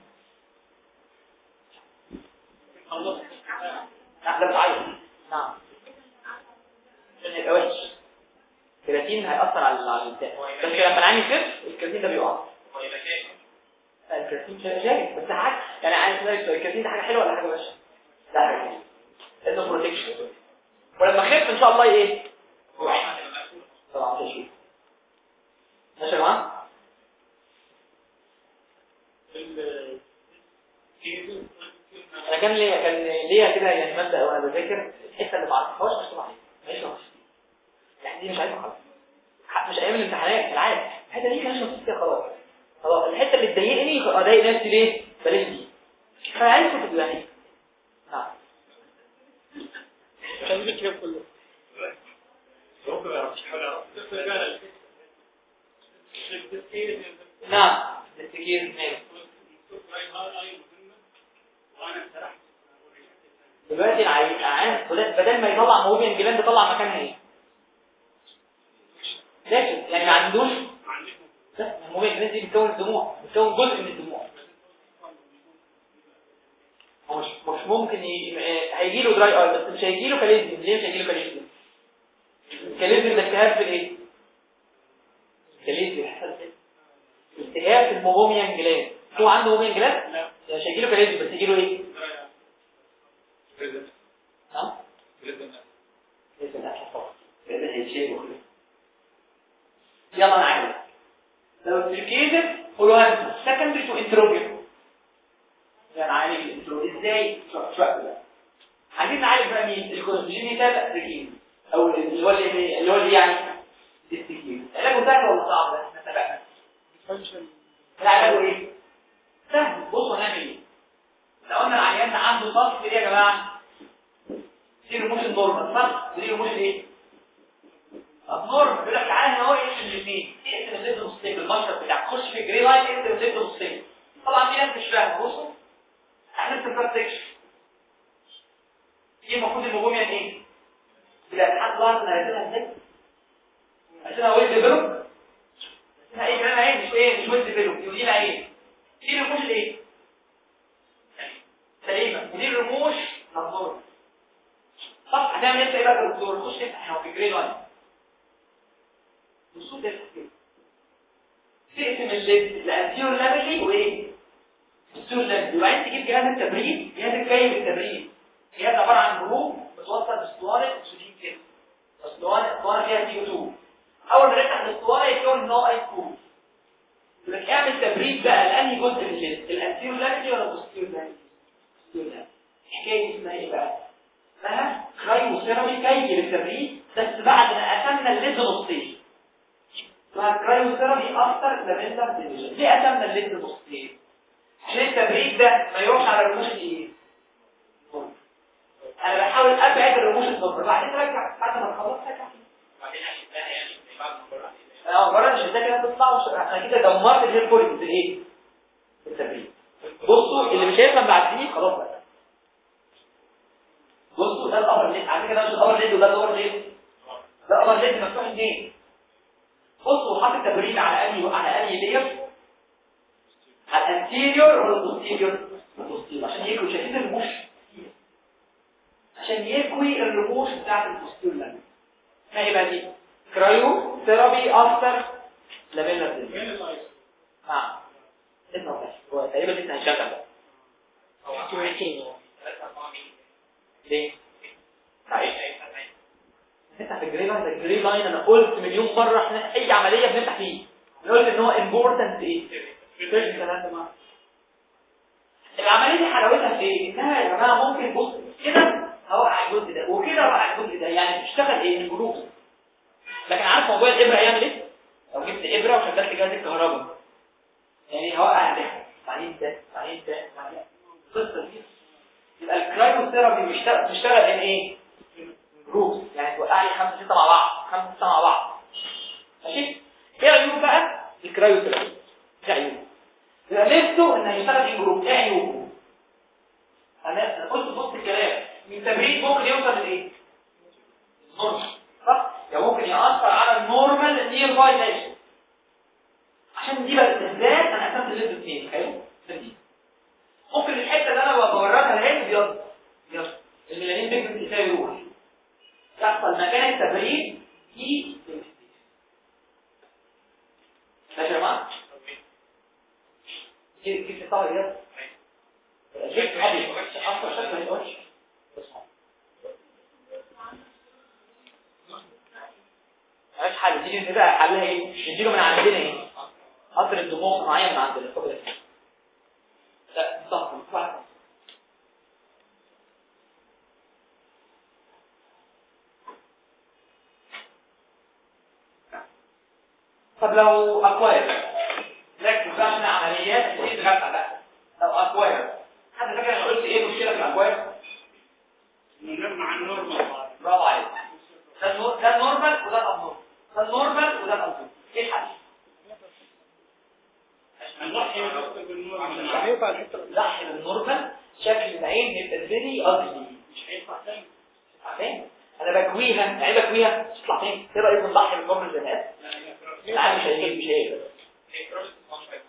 لا ده بتعيط نعم عشان يبقى وحش الكراتين هيأثر على على البتاع بس لما العين يخف الكراتين ده بيقع الكراتين جاي بس حاجه يعني عايز اسالك سؤال الكراتين ده حاجه حلوه ولا حاجه وحشه؟ لا حاجه حلوه لانه بروتكشن ولما خف ان شاء الله ايه؟ طبعا مش ماشي يا جماعه؟ انا كان ليا كان ليا كده يعني مبدا وانا بذاكر الحته اللي ما اعرفهاش مش طبيعيه ماشي ماشي يعني دي مش عايزها خالص مش ايام الامتحانات العادي الحته دي كانت نص فيها خلاص خلاص الحته اللي تضايقني اضايق نفسي ليه بلاش دي فعايزكم تبقوا يعني نعم مش عايزين الكلام كله نعم التفكير ماشي دلوقتي العيان بدل ما يطلع موبين جلاند يطلع مكانها ايه لكن يعني ما عندوش لا الموبين جلاند دي بتكون الدموع بتكون جزء من الدموع هو مش مش ممكن ي... هيجي له دراي اي بس مش هيجي له كاليزم ليه مش هيجي له كاليزم الكاليزم ده التهاب في الايه كاليزم يحصل ايه التهاب في الموبوميان جلاند هو عنده موبوميان جلاند لا مش هيجي له كاليزم بس يجي له ايه ها لازم الاكل فقط لازم هيتشيل وكده يلا نعالج لو التركيزة فلوانسا secondary to انتروبيوم يعني نعالج الانتروبيوم ازاي شوف شوف بقى عايزين نعالج بقى مين الكونجينيتال تركيز او اللي هو اللي اللي هو اللي يعني التركيز علاجه سهل ولا صعب ده احنا اتفقنا العلاج ايه سهل بصوا هنعمل ايه لو قلنا العيان ده عنده صف ايه يا جماعه زيرو موشن نورمال صح زيرو موشن ايه النورمال بيقول لك تعالى هنا هو يقسم الاثنين يقسم الزيت نصين المشرب بتاعك خش في جري لاين يقسم الزيت نصين طبعا في ناس مش فاهمه بصوا احنا في البراتكشن ايه المفروض الموجوميان ايه لا حد لاحظ ان هيقسمها ازاي عشان اقول ديفلوب لا ايه كلام عين مش ايه مش ويند بيلو ودي العين دي الرموش الايه سليمه ودي الرموش مظبوطه صح هنعمل ايه بقى يا دكتور نخش نفتح احنا في جريد 1 نصوص تفتح كده تقسم الليد الانتيور لابلي وايه السور لابلي وبعدين تجيب جهاز التبريد جهاز الكي بالتبريد جهاز عباره عن جروب متوصل باسطوانه اكسجين كده اسطوانه اسطوانه فيها سي 2 اول ما نفتح الاسطوانه يكون ان هو ايس كول يقول لك اعمل تبريد بقى لانهي جزء من الليد الانتيور لابلي ولا البوستيرور لابلي البوستيرور لابلي الحكايه دي اسمها ايه بقى اسمها كرايوثيرابي كي للتبريد بس بعد ما قسمنا الليد نصين اسمها كرايوثيرابي افتر لافندر ديفيجن ليه قسمنا الليد نصين عشان التبريد ده ما يروحش على رموش الايه انا بحاول ابعد الرموش الصفر بعدين رجع بعد ما خلصت رجع وبعدين اشدها يعني بعد ما اقرا انا مجرد مش ده كده تطلع وش... انا كده دمرت الهير فوليك في الايه في التبريد بصوا اللي مش هيفهم بعد دي خلاص بقى بصوا ده الامر ليه على فكره ده مش الامر ليه وده الامر ليه ده الامر ليه مفتوح اثنين بصوا حاطط تبريد على انهي على انهي لير على الانتيريور ولا البوستيريور البوستيريور عشان يكوي شايفين الرموش عشان يكوي الرموش بتاعت البوستيريور ما هي بقى دي كرايو ثيرابي افتر لابيلر ديزيز فين الايس نعم اسمه بس هو تقريبا لسه هيشغل بقى هو عايزين 3 ليه؟ طيب نفتح في الجري لاين ده الجري لاين انا قلت مليون مره احنا اي عمليه بنفتح فيه انا قلت ان هو امبورتنت ايه؟ فيرست ثلاثة مرات. العمليه دي حلاوتها في ايه؟ انها يا جماعه ممكن بص كده هوقع الجزء ده وكده هوقع الجزء ده يعني بتشتغل ايه؟ الجروب لكن عارف موضوع الابره هيعمل ايه؟ لو جبت ابره وشغلت جهاز الكهرباء يعني هوقع ده بعدين ده بعدين ده بعدين القصه دي يبقى الكرايوثيرابي بيشتغل بتشتغل ان ايه؟ جروب يعني توقع لي خمسه سته مع بعض خمسه سته مع بعض ماشي؟ ايه عيوب بقى الكرايوثيرابي؟ ايه عيوب؟ يبقى ميزته ان هيشتغل ان جروب ايه عيوبه؟ انا أنا قلت بص الكلام من تبريد ممكن يوصل لايه؟ النورمال صح؟ يعني ممكن يأثر على النورمال نير باي نيشن عشان دي بقى بالذات انا قسمت الليد اثنين حلو؟ دي ممكن الحته اللي انا بوريها العين بيض بيض الميلانين بيجمنت ازاي يروح يحصل مكان التبريد في ماشي يا جماعه كيف كيف تطلع بيض ليه ابيض اصلا شكله ما يقولش مش حل تيجي انت بقى حلها ايه نديله من عندنا ايه قطر الدموع معين من عندنا خد بالك. لا صح صح طب لو اكواير ركز بقى من عمليات دي تغفى بقى لو اكواير حد فاكر انا قلت ايه المشكله في الاكواير مع النورمال برافو عليك ده النور- ده النورمال وده الابنورمال ده النورمال وده الابنورمال ايه الحل هنضحي نفسك بالنورمال مش هينفع الحته نضحي بالنورمال شكل العين يبقى فيري اجلي مش هينفع تاني عارفين انا بكويها يعني بكويها تطلع فين ايه رايكم نضحي بالنورمال زي ما قال لا هي العين مش هيجيب مش هيقدر هي بروسس مش هينفع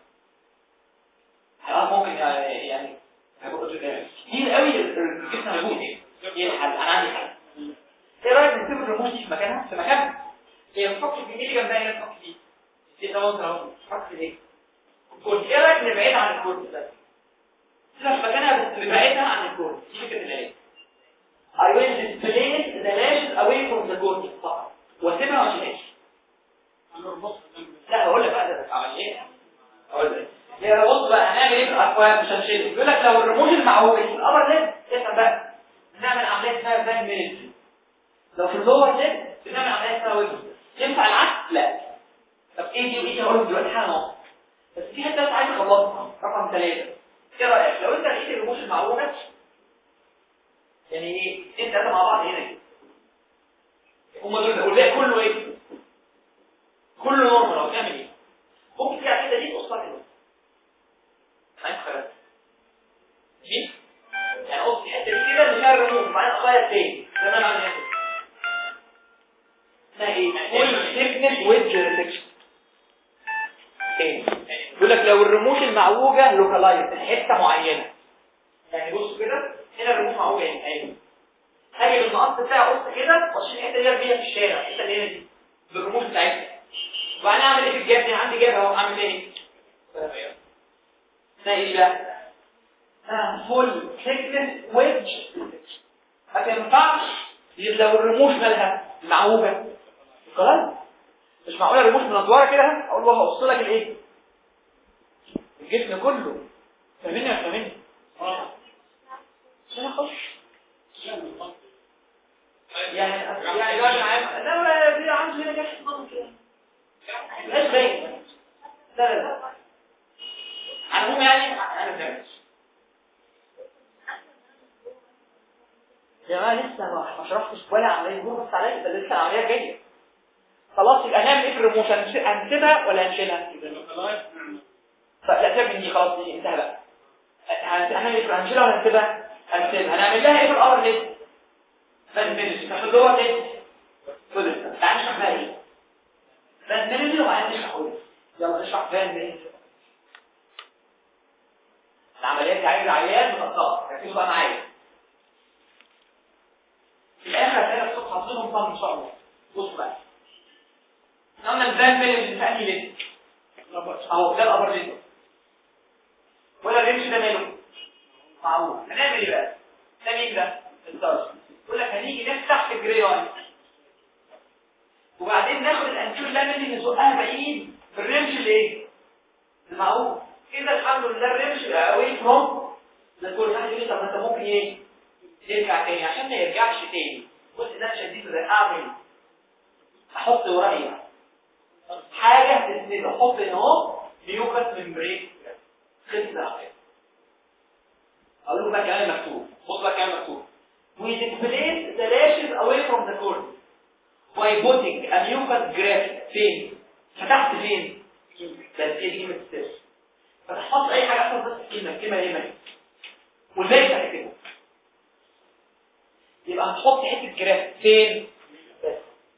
اه ممكن يعني يعني كتير قوي الجسم موجود ايه الحل انا عندي حل ايه رايك نسيب الرموش دي في مكانها في مكانها هي نحط في ايدي جنبها هنا نحط دي دي ده ممكن اهو نحط في ايه الكود ايه رايك نبعدها عن الكود ده سيبها في مكانها بس نبعدها عن الكود دي فكره الايه I will displace the lashes away from the code فقط واسيبها ما اشيلهاش هنربطها جنب لا هقول لك بقى ده عمل ايه هقول لك يا بص بقى هنعمل ايه في الاكواب مش هنشيل بيقول لك لو الرموش المعوجه في الابر ليد افهم بقى نعمل عمليه اسمها فان مينيت لو في اللور ليد بنعمل عمليه اسمها ويب ينفع العكس لا طب ايه دي وايه دي هقول لك دلوقتي حاجه ناقصه بس في حته بس عايز اخلصها رقم ثلاثه ايه رايك لو انت لقيت الرموش المعوجه يعني ايه انت ثلاثه مع بعض هنا كده هم دول والباقي كله ايه كله نورمال لو تعمل ايه ممكن تعمل كده دي تقصها كده عايز خلاص ماشي يعني قص الحته دي كده اللي فيها الرموز بعدين اغير تاني زي ما انا عامل هنا اسمها ايه فول ثيكنس ويدج ريفليكشن يقول لك لو الرموش المعوجه لوكالايز في حته معينه يعني بص كده هنا الرموش معوجه يعني اهي هاجي بالمقص بتاعي اقص كده واشيل الحته اللي بيها في الشارع الحته اللي هنا دي بالرموش بتاعتها وبعدين اعمل ايه في الجاب دي عندي جاب اهو اعمل ايه اسمها ايه بقى فول ثيكنس ويدج ما تنفعش لو الرموش مالها معوجه خلاص مش معقوله الرموش منطوره كده اقول له هقص لك الايه الجسم كله فاهمني ولا فاهمني اه عشان اخش يعني يعني يعني يقعد معايا لا لا في عنده هنا كده نظام كده مش باين لا لا لا على العموم يعني انا فهمت يا جماعه لسه ما ما شرحتش ولا عمليه دور بس عليا ده لسه العمليه جايه خلاص يبقى هنعمل ايه في الرموش هنش- هنسيبها ولا هنشيلها اذا لوكالايز نعمل لا سيبني دي خلاص دي انتهى بقى هن- هنعمل ايه في- هنشيلها ولا هنسيبها هنسيبها هنعمل لها ايه في الامر ليه بس فينش تاخد جوه ليه خد تعال نشرح بقى ايه بس فينش وبعدين نشرح كله يلا نشرح فين ايه العمليه دي عايزه عيان متقطعه ركزوا بقى معايا في الاخر هتلاقي الصبح حاطينهم صم ان شاء الله بص بقى قلنا البان فينش في انهي ليه اهو ده الابر ليد ولا الرمش ده ماله معروف هنعمل ايه بقى ده مين ده الدرس يقول لك هنيجي نفتح في الجري لاين وبعدين ناخد الانتيور لامين نزقها بعيد في الرمش الايه المعروف كده الحمد لله الرمش اوي فروم ده كل حاجه يقول لك طب ما انت ممكن ايه ترجع تاني عشان ما يرجعش تاني بص ده شديد ده اعمل احط ورايا حاجه تسند احط هنا اهو ميوكس ممبرين خلص العقل اقول له بقى كلام مكتوب بص بقى كلام مكتوب we displace the lashes away from the cord by putting a mucus graft فين فتحت فين بس هي دي كلمه السر فتحط اي حاجه اصلا بس كلمه الكلمه هي مالك والباقي هتكتبه يبقى هنحط حته جراف فين بس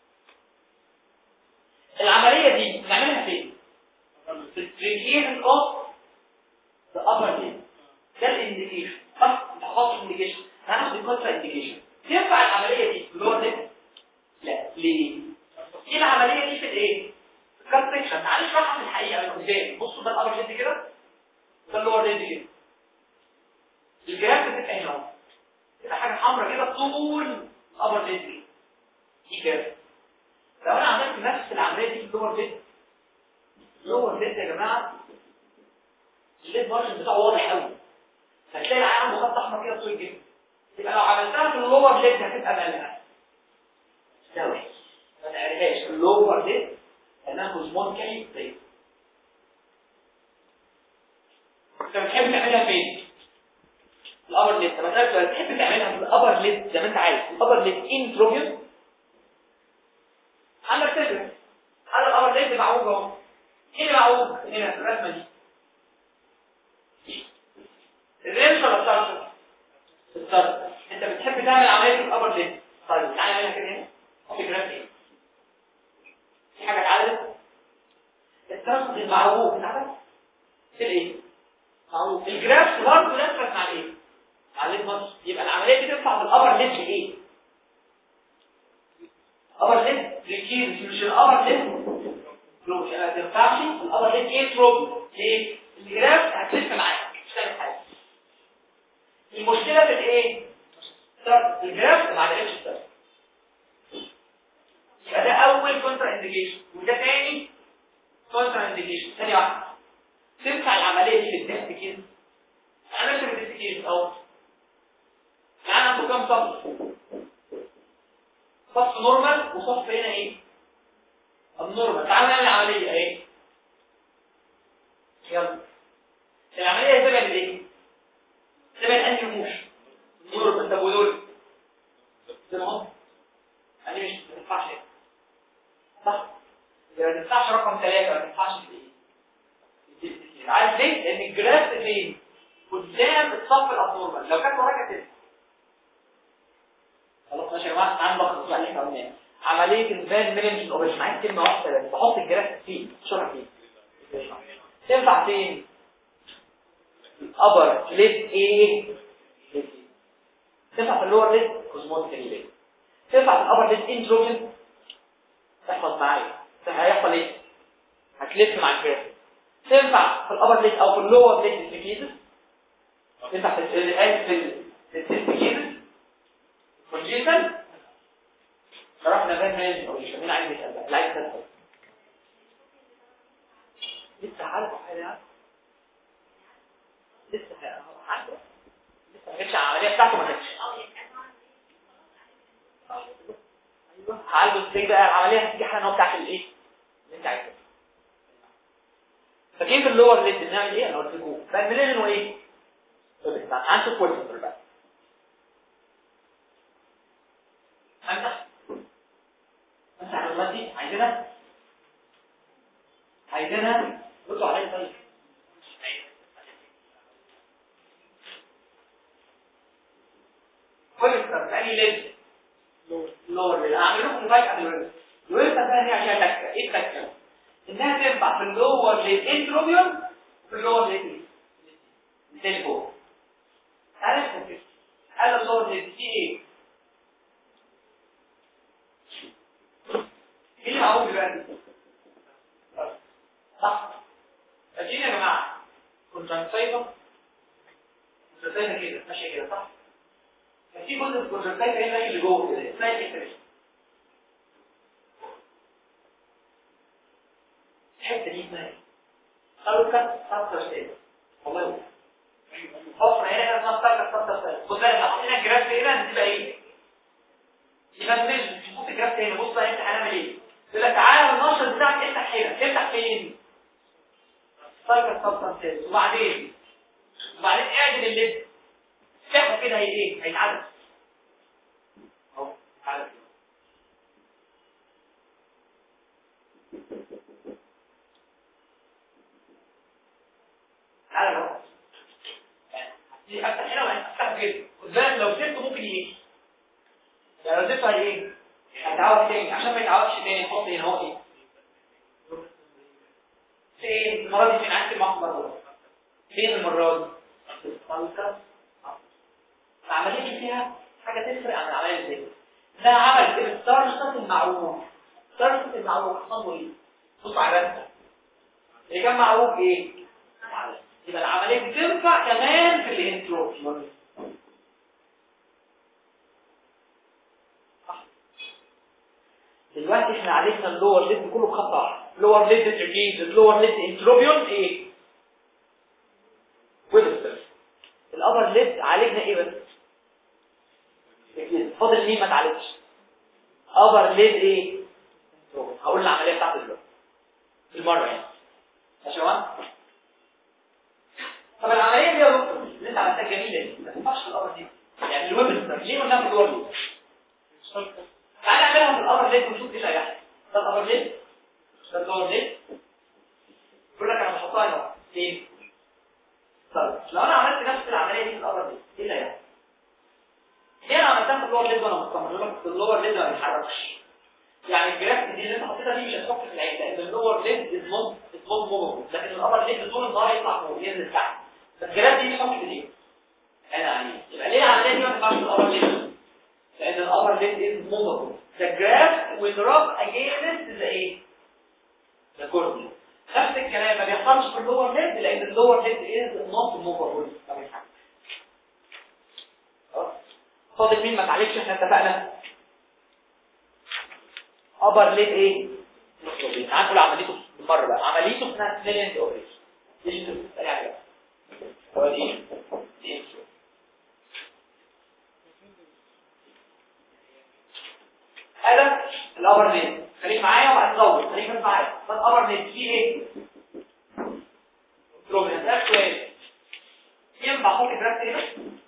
العمليه دي نعملها فين في التريكيشن اوف ذا upper lip ده الانديكيشن صح انت حاطط انديكيشن هناخد الكونترا انديكيشن تنفع العمليه دي في اللور ليب لا ليه ايه العمليه دي في الايه الكات سكشن تعال نشرحها في الحقيقه من قدام بصوا ده الابر ليب كده ده اللور ليب كده الجراف بتبقى هنا اهو تبقى حاجه حمراء كده طول الابر ليب دي كده لو انا عملت نفس العمليه دي في اللور ليب اللور ليب يا جماعه الليد مارجن بتاعه واضح قوي هتلاقي العين عنده خط احمر كده طول الجسم يبقى لو عملتها في اللور ليد هتبقى مالها ده وحش ما تعرفهاش اللور ليد لانها كوزمونيكالي بليد انت بتحب تعملها فين؟ الابر ليد طب اسالك سؤال بتحب تعملها في الابر ليد زي ما انت عايز الابر ليد انتروبيوس عندك تدرس هذا الابر ليد معوج اهو ايه اللي معوج هنا في الرسمه دي الريمش ولا الطرف الطرف انت بتحب تعمل عمليه الابر ليد طيب تعالى نعملها كده هنا في جراف ايه في حاجه اتعدلت الطرف المعروف اتعدل في الايه معروف الجراف برضه نفسك مع الايه مع الليد مصر يبقى العمليه دي تنفع في الابر ليد ايه ابر ليد ريكيز مش الابر ليد لو ما تنفعش الابر ليد ايه تروب ليه الجراف هتلف معاك مش هتعمل حاجه المشكلة في الايه؟ طب الجراف ما عملتش الطرف يبقى ده اول كونترا انديكيشن وده تاني كونترا انديكيشن ثانية واحدة تنفع العملية دي في التست كده انا ماشي في التست كده اهو يعني عنده كام صف صف نورمال وصف هنا ايه؟ النورمال تعال نعمل العملية اهي يلا العملية تبقى بالايه؟ تبقى الانهي رموش نور طب ودول زي ما هم يعني مش ما تنفعش صح يبقى ما تنفعش رقم ثلاثة ما تنفعش في ايه عارف ليه؟ لان الجراف فين؟ قدام الصف الابنورمال لو كانت وراك كده خلاص ماشي يا جماعه تعالوا نلخص بقى اللي احنا قلناه عمليه الفان ميلنج اوبريشن عايز كلمه واحده بس بحط الجراف فيه شرح فيه تنفع فين الابر ليد ايه تنفع في اللور ليد كوزموتيكالي ليد تنفع في الابر ليد انتروجين تحفظ معايا هيحصل ايه هتلف مع الجراف تنفع في الابر ليد او في اللور ليد ديسكيزس تنفع في ال في الديسكيزس كونجيتال رحنا فين ماشي او مش مين عايز يسال بقى اللي عايز يسال لسه عارف حاجه لسه عنده لسه ما جتش العمليه بتاعته ما جتش ايوه عالجه ازاي بقى العمليه هتيجي حاجه هو بتاعت الايه اللي انت عايزه فكيف اللور ليد بنعمل ايه انا قلت لكم بقى الميلين هو ايه انتو كويسنتر بقى امسح امسح الرمات دي عايزينها عايزينها ردوا عليا طيب كويسنتر في اي ليد لور ليد اعمل لكم مفاجاه دلوقتي الويبسايت بقى دي عشان تكه ايه التكه انها تنفع في اللور ليد انتروبيون في اللور ليد تلفون عارف كده هذا اللور ليد دي ايه ايه اللي معقول دلوقتي صح فاكرين يا جماعه كنت هنصيبه كنت كده ماشيه كده صح في جزء الكونجكتيفا هنا ماشي لجوه كده اسمها الحته الحته دي اسمها ايه؟ قالوا كانت سبتر سيل والله حفره هنا اسمها سبتر سبتر سيل خد بالك حاطين هنا الجراف هنا هتبقى ايه؟ يبقى مش تشوف الجراف هنا بص بقى انت هنعمل ايه؟ يقول لك تعالى النشر بتاعك افتح هنا افتح فين؟ سبتر سبتر سيل وبعدين وبعدين اعدل اللب افتحه كده هي ايه؟ هيتعدل اهو اتعدل تعالى اهو دي افتح هنا وافتح كده خد بالك لو سبته ممكن ايه يعني لو سبته هي ايه هيتعوج تاني عشان ما يتعوجش تاني نحط هنا اهو ايه فين المره دي فين عندك المحمر فين المره دي العمليه دي فيها حاجه تفرق عن العمليه اللي زي ده عمل كده الترسط المعروف الترسط المعروف حصل له ايه بص على الرسمه اللي كان معروف ايه يبقى العملية بتنفع كمان في الانتروبي دلوقتي احنا عالجنا اللور ليد كله بخط واحد اللور ليد تركيز اللور ليد انتروبيون ايه ويبستر الابر ليد عالجنا ايه بس تركيز فاضل مين ما اتعالجش ابر ليد ايه هقول العمليه بتاعت دلوقتي المره يعني ماشي يا جماعه طب العمليه دي يا دكتور اللي انت عملتها جميله دي ما تنفعش في الامر دي يعني الويبستر ليه قلناها في الدور دي تعالى نعملها في الامر ليد ونشوف ايه اللي هيحصل ده الامر ليد ده الدور ليد يقول لك انا بحطها هنا فين طيب لو انا عملت نفس العمليه دي في الامر ليد ايه اللي هيحصل ليه انا عملتها في اللور ليد وانا مطمن يقول لك اللور ليد ما بيتحركش يعني الجرافيك دي اللي انت حطيتها دي مش هتفك في العين لان اللور ليد از نوت از نوت موفبل لكن الامر ليد طول النهار يطلع فوق ينزل تحت فالجراف دي تحط كتير انا عليه يبقى ليه العمليه دي ما تنفعش في الامر ليد لان الامر ليد از موفبل the graph will rub against the ايه the cornea نفس الكلام ما بيحصلش في اللور ليد لان اللور ليد از نوت موفبل ما بيتحركش فاضل مين ما تعالجش احنا اتفقنا ابر ليد ايه هنقول عمليته بالمره بقى عمليته اسمها سنيلند اوبريشن دي سريع كده هو دي دي هذا الابر ليد خليك معايا وبعد تزود خليك بس معايا ده الابر ليد فيه ايه بروبلم ده سؤال ينفع احط جراف هنا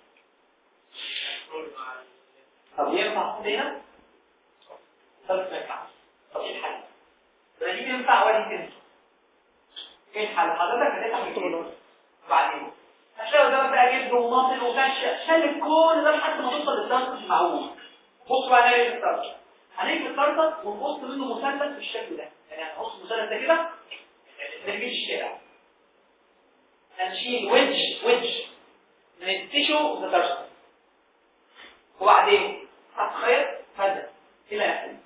طب ينفع احط هنا طب ما ينفعش طب ايه الحل ده دي تنفع ولا دي تنفع ايه الحل حضرتك هتفتح الكتب بعدين هتلاقي قدامك بقى جلد وماطل وفشه شلت كل ده لحد ما توصل للدرس المعقول بص بقى نلاقي الدرس هنيجي الدرس ونقص منه مثلث بالشكل ده يعني هنقص المثلث ده كده نرميه الشارع هنشيل ويدج ويدج من التيشو ذا ترسل وبعدين هتخيط فده الى اخره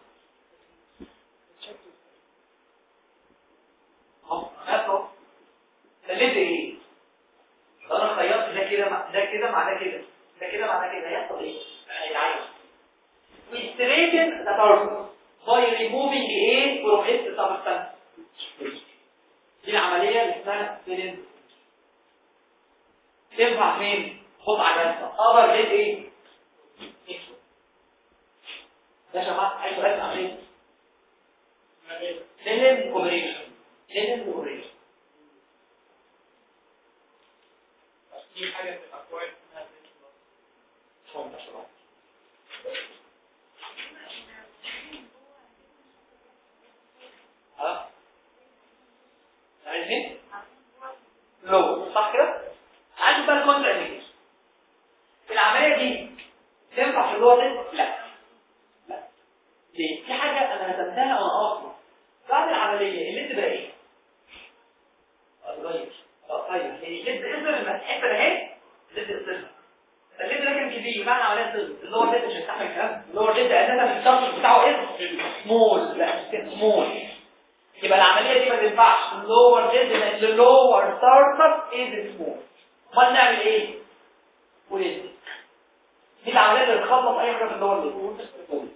اهو اهو خليت ايه لو انا خيطت ده كده مع ده كده مع ده كده ده كده مع ده كده هيحصل ايه هيتعين we straighten the torso by removing a from its substance دي العملية اللي اسمها سيلين تنفع فين؟ خد على اقدر ليه ايه؟ ده شباب عايز سؤال عملية سيلين اوبريشن سيلين اوبريشن دي حاجة بتبقى كويس إنها فهم يا شباب ها؟ عايزين؟ لو صح كده؟ عايز بقى الكونتر انديكيشن العملية دي تنفع في اللغة دي؟ لا لا ليه؟ في حاجة أنا رسمتها وأنا أصلا بعد العملية اللي تبقى إيه؟ طيب طيب اللي تقدر الحتة ده اهي اللي تقدرها الليد ده كان كبير معنى عمليه صغر اللي هو الليد مش هيستحمل الكلام اللي هو الليد اساسا الشخص بتاعه ايه سمول لا سمول يبقى العمليه دي ما تنفعش اللور ليد لان اللور ساركس از سمول امال نعمل ايه وليد دي العمليه اللي بتخلص اي حاجه في اللور ليد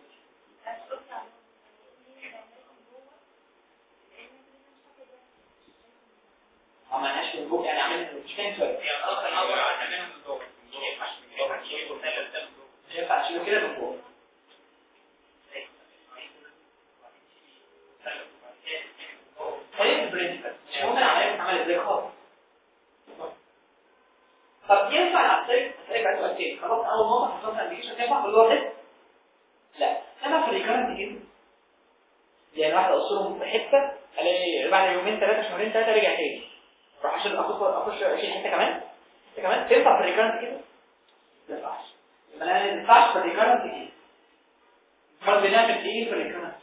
ما معناش من جوه يعني عمليه مش فاهم سؤال هي أصلا أول عشان من جوه ما ينفعش من جوه يجيب مثال قدام جوه مش هينفع تشيله كده من جوه خلينا في البرنسبل مش مهم العمليه بتتعمل ازاي خالص طب ينفع العمليه اسالك بقى سؤال تاني خلاص اول نقطه حصلت انديكيشن تنفع في اللور ده لا تنفع في الريكارنت كده يعني واحد اقصرهم في حته الاقي بعد يومين ثلاثه شهرين ثلاثه رجع تاني راح عشان اخش اخش اشيل حته كمان حته كمان تنفع في الريكارنت كده ما ينفعش يبقى انا ما ينفعش في الريكارنت كده امال بنعمل ايه في الريكارنت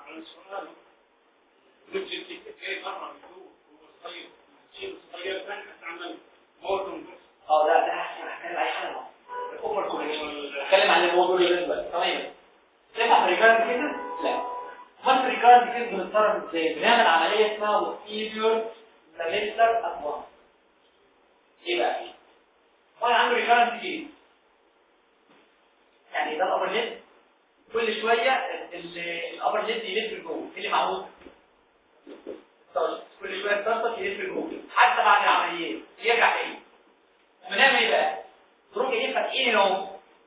اه لا ده هحكي اي حاجه اوفر كوميونيكيشن اتكلم عن الموضوع اللي بس تمام تنفع في الريكارنت كده لا ما في الريكارنت كده بنتصرف ازاي بنعمل عمليه اسمها posterior semester advance ايه بقى وانا عنده ريكارنت كده يعني ده الابر ليد كل شويه الابر ليد يلف لجوه ايه اللي معمول طيب كل شويه الطرف يلف لجوه حتى بعد العمليه يرجع تاني بنعمل ايه بقى نروح جايين فاتحين اهو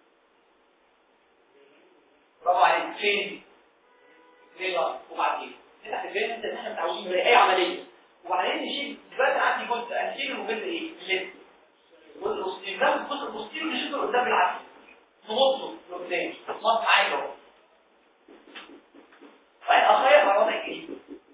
برافو عليك فين ليه بقى وبعدين نفتح الفين انت احنا متعودين زي اي عمليه وبعدين نشيل دلوقتي عندي جزء هنشيل المجزء ايه الليد والجزء الجزء البوستيريور نشيله قدام بالعكس نبصه لقدام نص عادي اهو طيب اخير على وضع ايه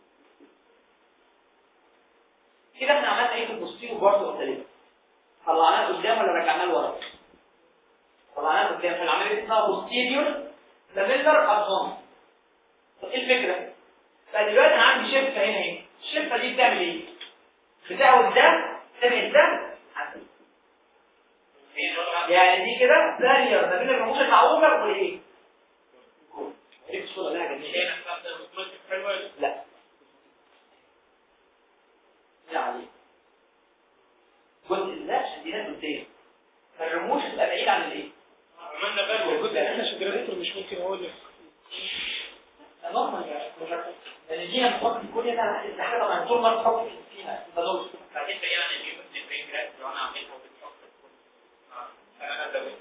كده احنا عملنا ايه في البوستيريور برضه قدام طلعناه قدام ولا رجعناه لورا طلعناه قدام في العمليه اسمها بوستيريور لافيلر ابزون ايه الفكره فدلوقتي انا عندي شفه هنا اهي الشفه دي بتعمل ايه بتعود الدم تنقل الدم عندي يعني دي كده بارير ما بين الرموش المعوجه وايه ايه الصوره ده جميله لا لا عليه جزء ده شديدات قدام فالرموش تبقى بعيد عن الايه عملنا بالو موجود ده احنا شجرته مش ممكن اقول لك نورمال يعني لان دي هنحط في كل ده ده حاجه طبعا طول ما تحط فيها تدور بعدين بيان نجيب الاثنين جراد لو انا عملته بالشخص فانا ده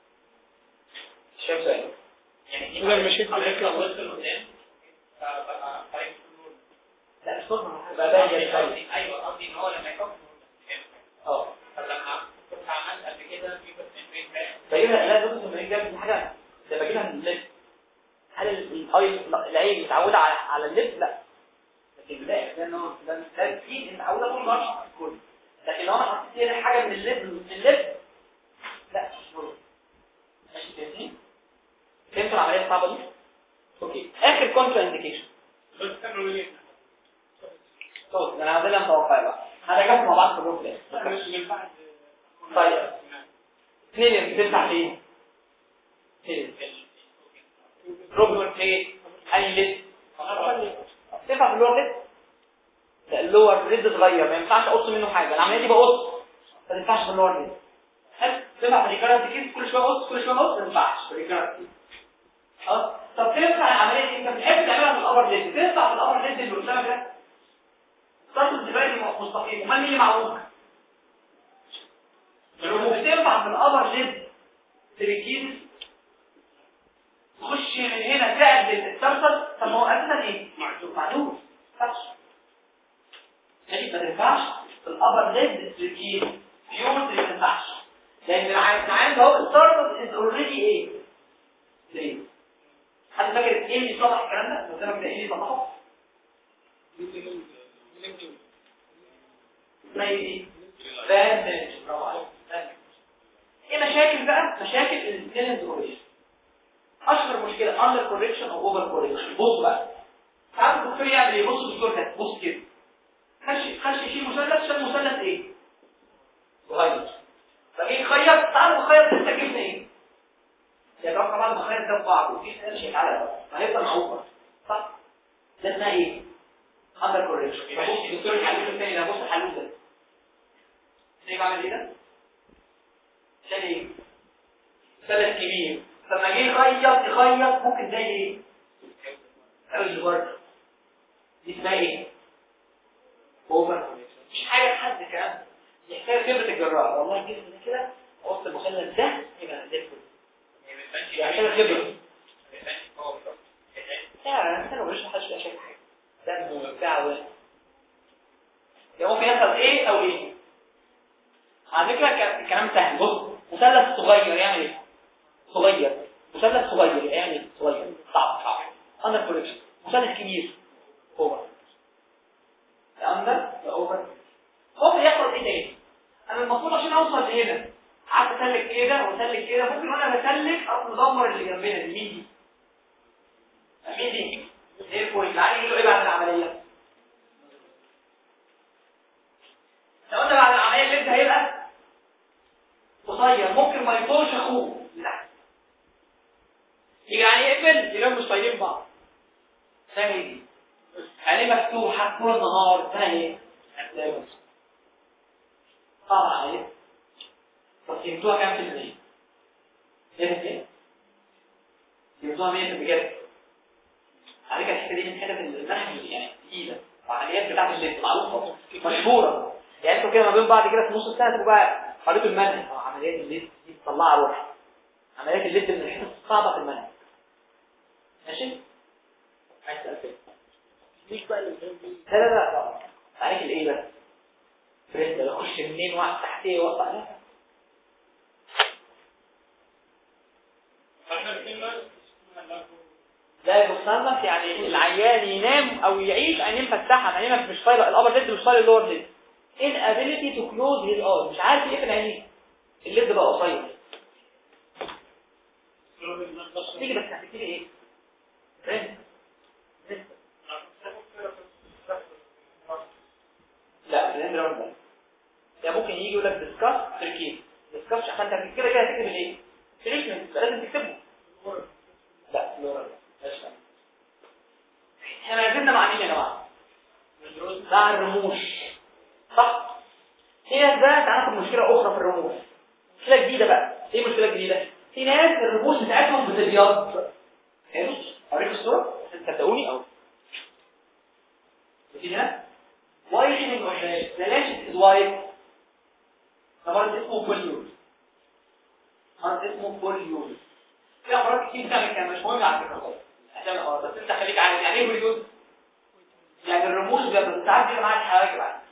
شايف سؤال يعني لا، مش هيك حضرتك بذاكر. لو وصلت لقدام فبقى طيب لا مش نورمال بقى باين قصدي- جدا قصدي- ايوه قصدي ان هو لما يكون اه فلما كنت عملت قبل كده في اثنين جراد بجيبها لا دوس من دي حاجه ده بجيبها من اللب هل الاي العين متعوده على على اللب لا لكن لا ده انه ده ده اكيد متعوده طول الوقت كله لكن لو انا حطيت هنا حاجه من اللب من اللب لا مش نورمال ماشي فاهمين فهمتوا العمليه الصعبه دي اوكي اخر كونترا انديكيشن بس كانوا ليه طيب انا عايز متوقع بقى هنجمع مع بعض في الروح ده من بعد طيب اثنين بتنفع فين؟ فين؟ روبوت ايه؟ اي ليد تنفع في اللور ليد؟ لا اللور ليد اتغير ما ينفعش اقص منه حاجه العمليه دي بقص ما تنفعش في اللور ليد هل تنفع في الريكارنت كيس كل شويه اقص كل شويه اقص ما ينفعش في الريكارنت كيس خلاص طب تنفع العمليه دي انت بتحب تعملها في الابر ليد تنفع في الابر ليد اللي قدامك ده ضغط الدماغ مستقيم امال مين اللي معوج لو بتنفع في الابر ليد تريكيز تخش من هنا تعدل الترسل طب ما هو اساسا ايه معدوم معدوم فقش ماشي ما تنفعش في الابر ليد تريكيز بيوت ما تنفعش لان العين ده هو الترسل از اوريدي ايه ليه حد فاكر ايه اللي صلح الكلام ده قدامك ده ايه اللي صلحه ما هي دي فاهم برافو عليك ايه مشاكل بقى مشاكل الانتليجنس اوريجن اشهر مشكله اندر كوريكشن او اوفر كوريكشن بص بقى ساعات الدكتور يعمل ايه بص الدكتور ده بص كده خش خش يشيل مثلث شال مثلث ايه صغير فايه خيط تعال نخيط انت جبنا ايه يا جماعه بعد ما خيط ده في بعض وفي حاجه مش هيتعلق هيفضل معوق صح ده اسمها ايه اندر كوريكشن بص الدكتور الحلول الثاني ده بص الحلول ده زي ما عمل ايه ده عشان ايه ثلاث كبير لما جه يخيط يخيط ممكن ده ايه قوي برضه دي اسمها ايه اوفر مش حاجه لحد كمان يحتاج خبره الجراح والله الجسم ده كده وسط المثلث ده يبقى ده الفل يحتاج خبره لا انت لو مش محدش يبقى شايف حاجه دم وبتاع و يعني ممكن يحصل ايه او ايه على فكره الكلام سهل بص مثلث صغير يعمل ايه صغير مثلث صغير يعمل ايه صغير صعب صعب اندر كوركشن مثلث كبير اوفر اندر اوفر اوفر يحصل ايه تاني انا المفروض عشان اوصل لهنا قعدت اسلك كده واسلك كده ممكن وانا بسلك اروح مدمر اللي جنبنا دي مين دي مين دي ايه البوينت تعالى يجي له ايه بعد العمليه لو قلنا بعد العمليه اللي انت هيبقى قصير ممكن ما يطولش اخوه لا يعني يقفل يلاقوا مش طايقين بعض ثاني دي يعني مفتوحه طول النهار ثاني ايه طبعا عليه طب فهمتوها كام في المية؟ فهمت ايه؟ فهمتوها 100 بجد على فكره الحته دي من حتت المنهج يعني تقيله وعمليات بتاعت اللي معروفه مشهوره يعني انتوا كده ما بين بعض كده في نص السنه تبقوا بقى قريتوا المنهج اه عمليات الليد دي بتطلعها روح عمليات الليد من الحصص الصعبه في المنهج ماشي عايز تسال كده ليك بقى اللي لا لا لا طبعا عليك الايه بقى فريد اخش منين واقف تحت ايه واقف لا لا المصنف يعني العيان ينام او يعيش عينين فتحه عينينك مش طايله الابر ليد مش طايله اللور ليد inability to close his eyes مش عارف يقفل عينيه الليد بقى قصير تيجي بس هتبتدي ايه فريند لا فريند راوند ده ممكن يجي يقول لك ديسكاس تركيب ديسكاس عشان انت كده كده هتكتب الايه تريتمنت لازم تكتبه لا لورا ماشي احنا نزلنا مع مين يا جماعه مع الرموش صح في ناس بقى تعرف مشكله اخرى في الرموش مشكله جديده بقى ايه المشكله الجديده في ناس الرموش بتاعتهم بتبيض حلو اوريك الصوره عشان تصدقوني او في هنا وايتنج اوف ذا لاش از وايت ده مرض اسمه بوليوز مرض اسمه بوليوز في امراض كتير بتعمل كده مش مهم على فكره خالص عشان اه بس انت خليك عارف يعني ايه بوليوز يعني الرموش ده ساعات بيبقى معاك حواجب عادي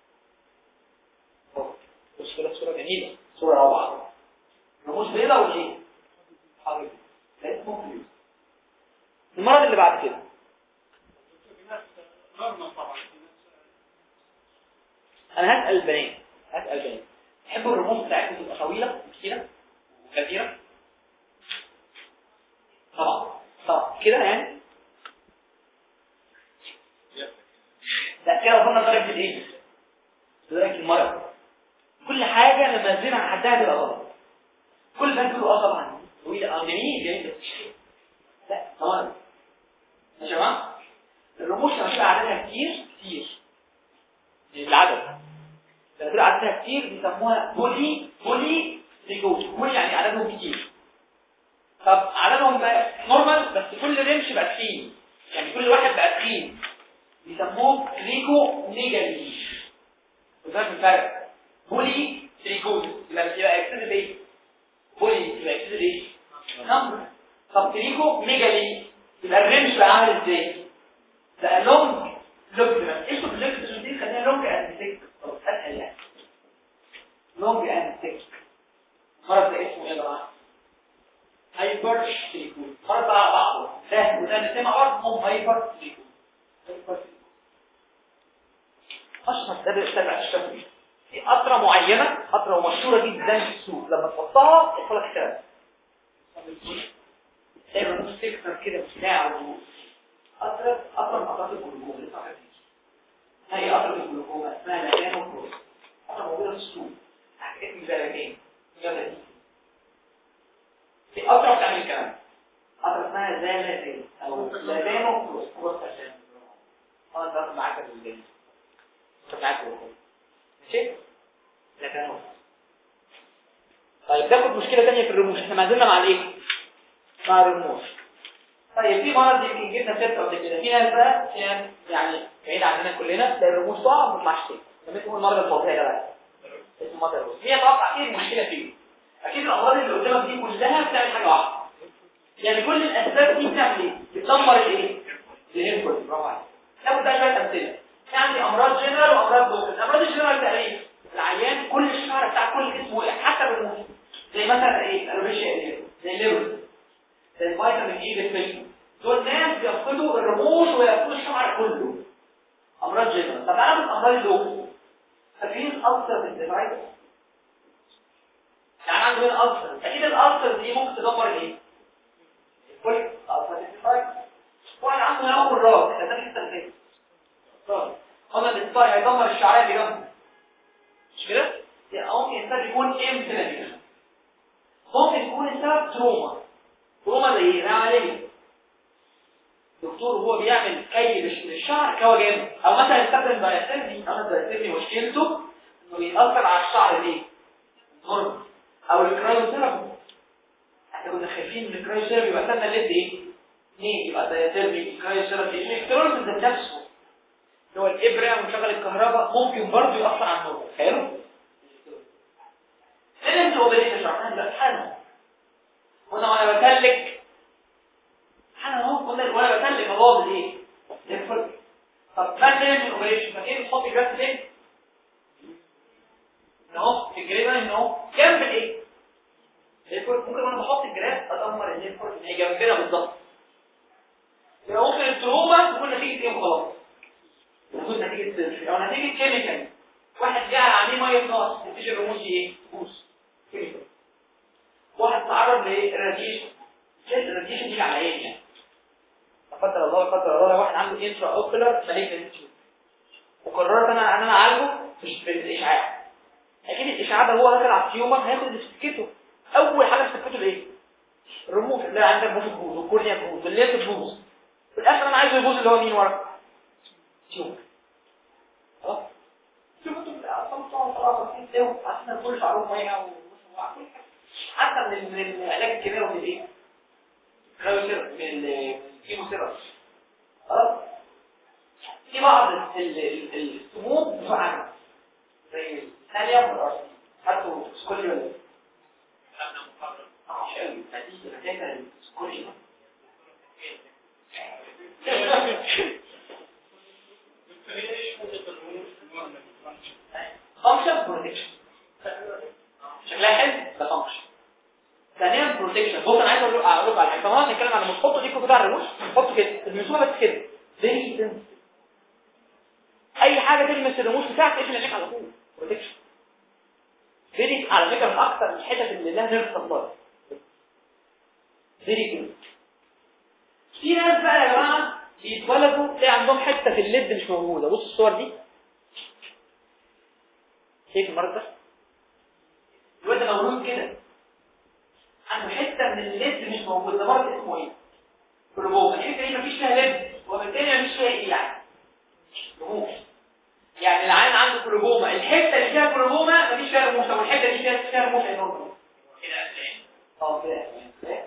بص كده صوره جميله صوره روعه رموش بيضاء وايه حواجب ده اسمه بوليوز المرض اللي بعد كده انا هسال البنات هسال البنات تحبوا الرموش بتاعتكم تبقى طويله كتيره وكثيره طبعا طبعا كده يعني لا كده وصلنا لدرجه ايه اه طبعا طويله اه جميل جميل بس مش كده. لا طبعا يا جماعه الرموش لما تبقى عددها كتير كتير يعني العدد لما تبقى عددها كتير بيسموها بولي بولي ليجوز بولي يعني عددهم كتير طب عددهم بقى نورمال بس كل رمش بقى تخين يعني كل واحد بقى تخين بيسموه تريكو ميجالي وده الفرق بولي تريكوز يبقى يبقى اكسس ايه بولي يبقى اكسس ايه نمبر طب تريكو ميجالي يبقى الرمش بقى عامل ازاي بقى لونج لونج اسمه اللونج دي خليها لونج اند تيك اسهل يعني لونج اند تيك مرض ده اسمه ايه يا جماعه هايبر تريكوز مرض على بعضه ده وده الاثنين مع بعض اسمهم هايبر تريكوز هايبر تريكوز اشهر ده بيتبع الشكل في قطره معينه قطره مشهوره جدا في السوق لما تحطها يحصل لك كده دايما نص تكسر كده بتاع قطره قطره من قطرات الجلوكوما اللي اسمها هي قطره الجلوكوما اسمها لانو كروس قطره موجوده في السوق اسم زلمين يلا دي في قطره بتعمل كلام قطره اسمها زلمين او لانو كروس كروس عشان اه ده معاك بالجنس معاك ماشي لكن طيب تاخد مشكله ثانيه في الرموش احنا ما زلنا مع الايه مع الرموش طيب في مرض يمكن جبنا سيرته قبل كده في ناس بقى في ناس يعني بعيد عننا كلنا تلاقي الرموش تقع وما تطلعش تاني ده اسمه المرض الفظيع ده بقى اسمه مرض الرموش هي اتوقع ايه المشكله فيه اكيد الامراض اللي قدامك دي كلها بتعمل حاجه واحده يعني كل الاسباب دي بتعمل ايه بتدمر الايه الهيركول برافو عليك ناخد بقى شويه امثله في عندي امراض جنرال وامراض لوكال امراض الجنرال تقريبا العيان كل الشعر بتاع كل جسمه وقع حتى بالرموش زي مثلا ايه الريشيا زي الليبر زي الفيتامين اي ديفيشن دول ناس بيفقدوا الرموش ويفقدوا الشعر كله امراض جنرال طب تعالى امراض اللوكال فاكرين الالسر بالديفايس يعني عنده هنا الالسر اكيد الالسر دي ممكن تدمر ايه كل الالسر بالديفايس واحد عنده هنا امراض ده لسه الفيس طيب هنا الديفايس هيدمر الشعريه اللي جنبه مش كده يعني ممكن الانسان يكون امتنان ممكن يكون السبب تروما تروما زي ايه عمليه الدكتور وهو بيعمل كي للشعر كوا جامد او مثلا يستخدم دايتيرمي انا دايتيرمي مشكلته انه بيأثر على الشعر ليه ضرب او الكرايوثيرابي احنا كنا خايفين من الكرايوثيرابي يبقى سنه ليد ايه اثنين يبقى دايتيرمي الكرايوثيرابي الالكترونز ذات نفسه اللي هو الابره ومشغل الكهرباء ممكن برضه يأثر على النور حلو فين انت اوبريشن شرحنا دلوقتي حالا وانا وانا بسلك حالا اهو قلنا وانا بسلك ابوظ ايه زي الفل طب ما تعمل اوبريشن فاكر تحط الجراف فين اهو في الجريمه ان اهو جنب الايه زي الفل ممكن وانا بحط الجراف ادمر زي الفل هي جنبنا بالظبط يبقى ممكن التروما تكون نتيجه ايه وخلاص تكون نتيجه سيرفي او نتيجه كيميكال واحد جعل عليه ميه ناقص نتيجه الرموز دي ايه بوس كيميكال واحد تعرض للراديشن شايف الراديشن دي على عيني يعني قدر الله قدر الله لو واحد عنده انترا اوكولار مالجنت وقررت انا ان انا اعالجه مش بالاشعاع اكيد الاشعاع ده هو داخل على التيومر هياخد اللي في سكته اول حاجه في سكته الايه الرموز اللي عندك رموز تبوظ والكورنيا تبوظ والليل تبوظ في الاخر انا عايزه يبوظ اللي هو مين ورا تيومر خلاص شوف انتوا الاطفال بتوعهم طبعا فاكرين تلاقوا عشان كل شعرهم ميه وكل حتى من من العلاج الكيماوي من الايه؟ من الكيموثيرابي خلاص في بعض السموم بتوعنا زي الثانيوم والارسل حتى سكوليوم مش قوي هذه حاجات السكوليوم فانكشن بروتكشن شكلها حلو ده فانكشن ثانيا بروتكشن بص انا عايز اقول اقول لك على حاجه طبعا هنتكلم عن المسحوط دي كده على الرموش حط كده المسومه بس كده زي اي حاجه تلمس الرموش بتاعك اقفل عينيك على طول بروتكشن دي على فكره من اكثر الحتت اللي لها نيرف سبلاي فيري جود في ناس بقى يا جماعه بيتولدوا تلاقي عندهم حته في الليد مش موجوده بص الصور دي شايف المرض ده الواد ده مولود كده عنده حته من الليد مش موجود ده مرض اسمه ايه كلوبوما الحته دي مفيش فيها ليد وبالتالي مفيش فيها ايه يعني رموش يعني العين عنده كلوبوما الحته اللي فيها كلوبوما مفيش فيها رموش طب الحته دي فيها فيها رموش ايه نورمال كده أسلام اه كده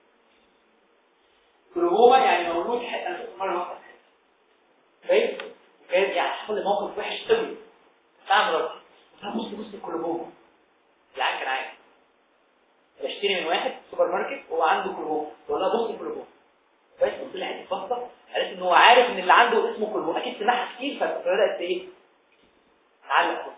كلوبوما يعني مولود حته انا شفت مره واحده فاهم كان يعني حصل لي موقف وحش قوي تعال مراتي بص بص الكلوبوما العيال كان عادي بشتري من واحد سوبر ماركت وهو عنده كلوبوما بقول لها بص الكلوبوما بس قلت لها حته بسطه قالت ان هو عارف ان اللي عنده اسمه كلوبوما اكيد سمعها كتير فبدات ايه تعلق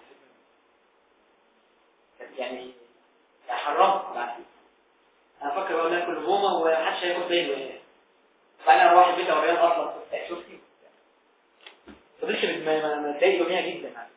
يعني يعني حرمت يعني انا فاكر بقول لها كلوبوما ومحدش هياخد باله يعني فانا اروح البيت اوريها الاطلس شفتي فضلت ما ما اتضايق يوميها جدا يعني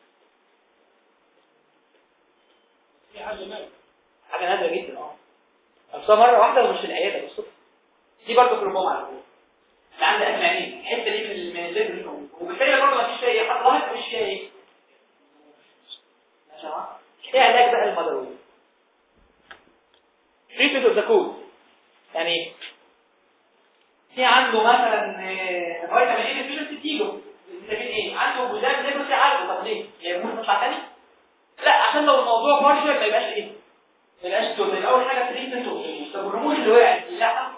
في حاجة مالك حاجه نادره جدا اه بس مره واحده ومش في العياده بالصدفه دي برضه كلوبوما على فكره اللي عندها اسم عينين الحته دي من ال- من الليل اللي موجود. وبالتالي برضه ما فيش فيها ايه حد لاحظ مفيش فيها ايه ماشي يا جماعه ايه علاج بقى المدروي treatment of the cause يعني ايه في عنده مثلا آه، فيتامين ايه ديفيشنسي تيجو فيتامين ايه عنده جزام نيبروسي عالي طب ليه يبقى نطلع تاني لا عشان لو الموضوع بارشل ما يبقاش ايه ما يبقاش توتال اول حاجه تريتمنت اوف طب الرموش اللي وقعت دي لا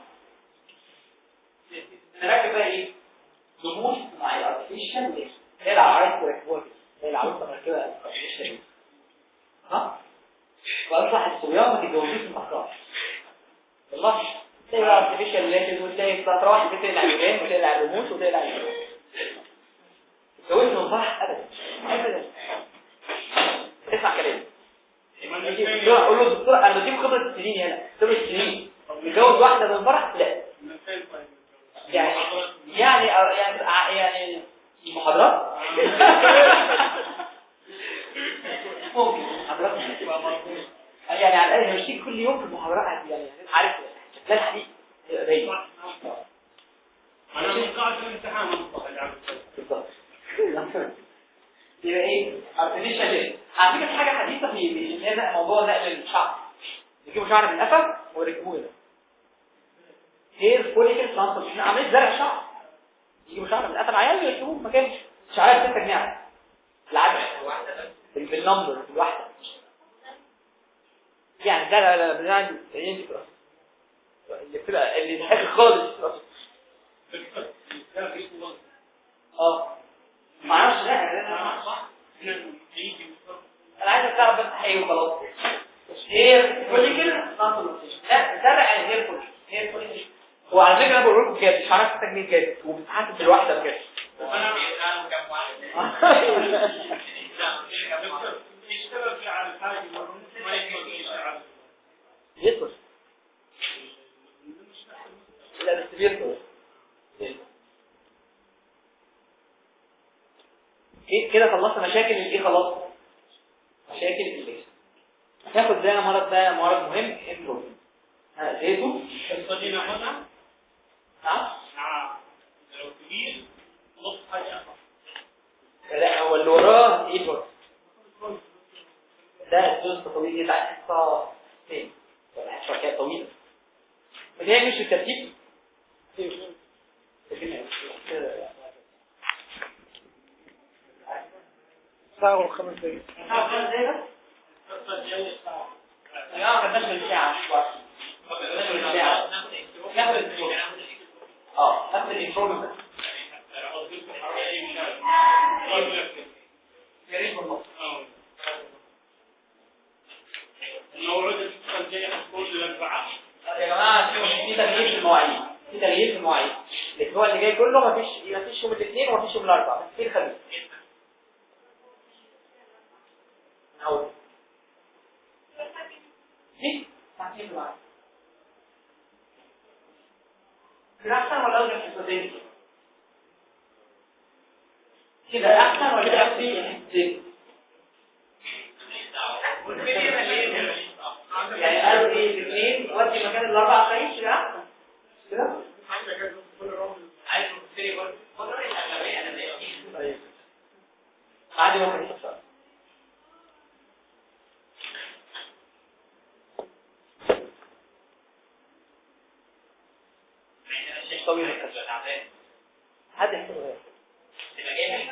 نركب بقى ايه رموش مع الارتفيشال هي العرايس وركبوها كده هي العروسه مركبه artificial. ها واصلح الصبيان ما تتجوزوش متاخر والله تلاقي بقى ارتفيشال ليشن وتلاقي تروح البيت تقلع الجبان وتقلع الرموش وتقلع الجبان تتجوزش من فرح ابدا ابدا اسمع كلامي يجي اقول له دكتور انا بديك خبره سنين هنا خبره سنين متجوز واحده من فرح لا يعني يعني يعني يعني محاضرات ممكن محاضرات يعني على الاقل مش كل يوم في المحاضرات يعني عارف شكلها الحديث باين انا من قاعد الامتحان مصطفى اللي عم بالظبط يبقى ايه artificial ليه على فكره في حاجه حديثه في في هنا موضوع نقل الشعر يجيبوا شعر من القفا ويركبوه هنا هير فوليكل ترانسفورميشن عمليه زرع شعر يجيبوا شعر من القفا العيال ويركبوه في مكان شعرها 6 جنيه العدد بالنمبر الواحده يعني ده لا لا لا بنعمل عيني في راسه اللي بتبقى اللي الحاجه خالص في راسه اه ما اعرفش لا انا صح يجي انا عايز تعرف بس حقيقي وخلاص هير فوليكل لا زرع الهير فوليكل هير فوليكل وعلى فكره انا بقول لكم بجد مش عارف تجميل جد وبتتحسب بالواحده بجد وانا بيسألوا كم واحد يشتغل على الحاجة ما يشتغل يدخل لا بس بيدخل ايه كده خلصنا مشاكل الايه خلاص مشاكل الايه هناخد ده مرض ده مرض مهم انترو هديته الصديقة هنا نعم نعم لو كبير نص حاجة لا هو اللي وراه ايه برضه ده الجزء طويل جدا حصه فين حصه كده طويله بس هي مش الترتيب ساعة وخمس دقايق لا ما خدناش من ساعه ما خدناش من ساعه ناخد الانترو اه ناخد الانترو بس يا ريت والله الموعد الفترة الجاية حتكون الأربعاء يا جماعه في في تغيير في المواعيد في تغيير في المواعيد الاسبوع اللي جاي كله مفيش مفيش يوم الاثنين ومفيش يوم الاربعاء بس في الخميس نعود دي ساعتين في المواعيد كده احسن ولا اوجه حصتين كده احسن ولا احسن حصتين يعني قالوا ايه الاثنين ودي مكان الاربع خميس كده احسن كده عايز تشتري برضه طيب عادي ممكن يحصل طويل الكتف تعبان حد يحسبه ايه تبقى جاي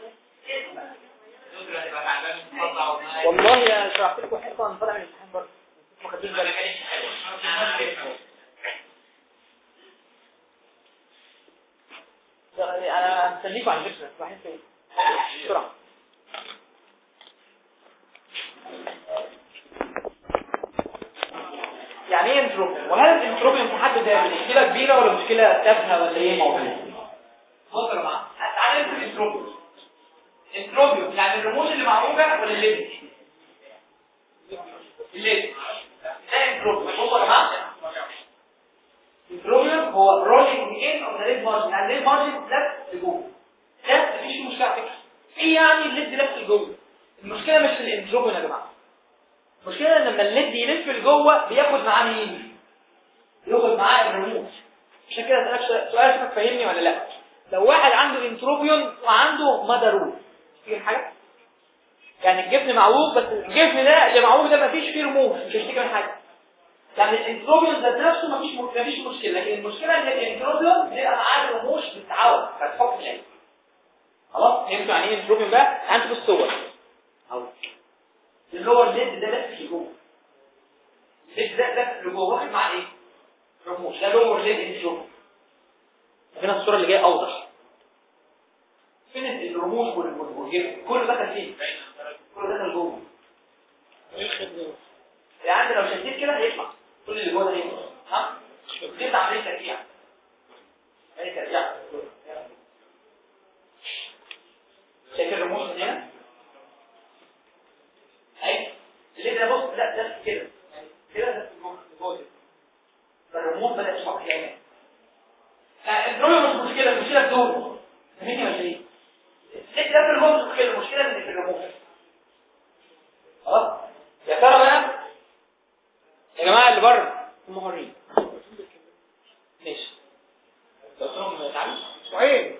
دكتور هتبقى تعبان تطلع وما والله يا شرحت لكم حته وانا طالع من الامتحان برضه ما خدتوش ما بالك كانش حلو انا مستنيكم على فكره رايحين فين بسرعه يعني ايه انتروبيوم وهل الانتروبيوم في حد ذاته مشكله كبيره ولا مشكله تافهه ولا ايه موضوع بصوا يا جماعه تعالى نكتب انتروبيوم انتروبيوم يعني الرموز اللي معروجه ولا الليد الليد ده انتروبيوم بصوا يا جماعه البروبلم هو رولينج ان اوف ذا ليد مارجن يعني الليد مارجن لف لجوه ده مفيش مشكله على فكره ايه يعني الليد لف لجوه المشكله مش في الانتروبيوم يا جماعه المشكله ان لما الليد يلف لجوه بياخد معاه مين ياخد معاه الرموز عشان كده اسالك سؤال- سؤال شوفك فاهمني ولا لا لو واحد عنده انتروبيون وعنده مدروب في حاجه يعني الجفن معوج بس الجفن ده اللي معوج ده مفيش فيه رموز مش هيشتكي من حاجه يعني الانتروبيون ذات نفسه مفيش مفيش مشكله لكن المشكله ان الانتروبيون بيبقى معاه رموش بالتعاون فتحط العين خلاص فهمتوا يعني ايه انتروبيون بقى هنشوف الصور اهو اللور ليد ده لف لجوه ليد ده لف لجوه واخد معاه ايه رموش ده لور ليد انتروبيون هنا الصوره اللي جايه اوضح فين الرموش وال- وال- والجفن كله دخل فين كله دخل جوه يعني لو شديت كده هيطلع كل اللي جوه ده هيطلع ها دي عمليه ترجيع عمليه ترجيع شايف الرموش من هنا اهي اللي ده بص لا ده كده كده ده جوه جوه كده. فالرموش بدات تشق يعني الدول مش مشكله المشكله في دول فاهمني ولا ايه؟ ليه ده في الرموش مشكله المشكله ان في الرموش خلاص يا ترى بقى يا جماعه اللي بره هم حرين ماشي لو قلت لهم تعالوا اسبوعين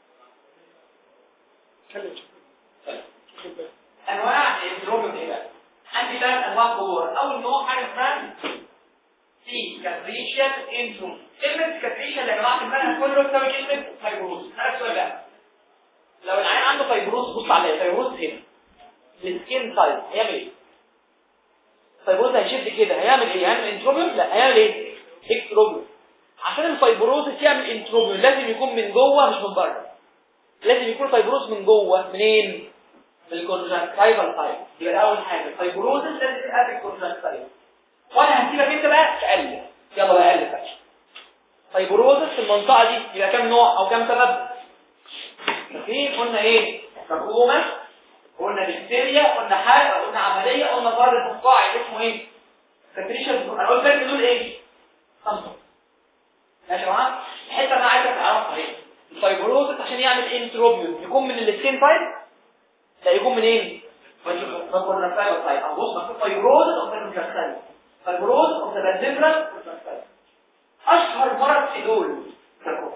انواع الدروبيوم ايه بقى عندي ثلاث انواع كبار اول نوع حاجه اسمها سي كاتريشيال انتروم كلمه كاتريشيال يا جماعه في المنهج كله بتساوي كلمه فايبروز انا السؤال بقى لو العيان عنده فايبروز بص عليا فايبروز هنا السكين سايز هيعمل ايه الفايبروز هيشد كده هيعمل ايه هيعمل انتروبيوم لا هيعمل ايه اكستروبيوم عشان الفايبروزس يعمل انتروبيوم لازم يكون من جوه مش من بره لازم يكون فايبروز من جوه منين من الكونجكتيفال سايد يبقى ده اول حاجه الفايبروزس لازم تبقى في الكونجكتيفال وانا هسيبك انت بقى تقلب يلا بقى قلب بقى فايبروزس في المنطقه دي يبقى كام نوع او كام سبب في قلنا ايه تراكوما قلنا بكتيريا قلنا حرق قلنا عمليه قلنا فرد فقاعي اسمه ايه كاتريشا انا قلت لك دول ايه خمسه ماشي يا جماعه الحته اللي انا عايزك تعرفها ايه الفايبروزس عشان يعمل انتروبيوم يكون من السكين تايب لا يكون منين من الكونجكتيفال تايب او بص مكتوب فايبروزس اوف ذا كونجكتيفال فايبروز اوف ذا بانديبرال اشهر مرض في دول تراكوما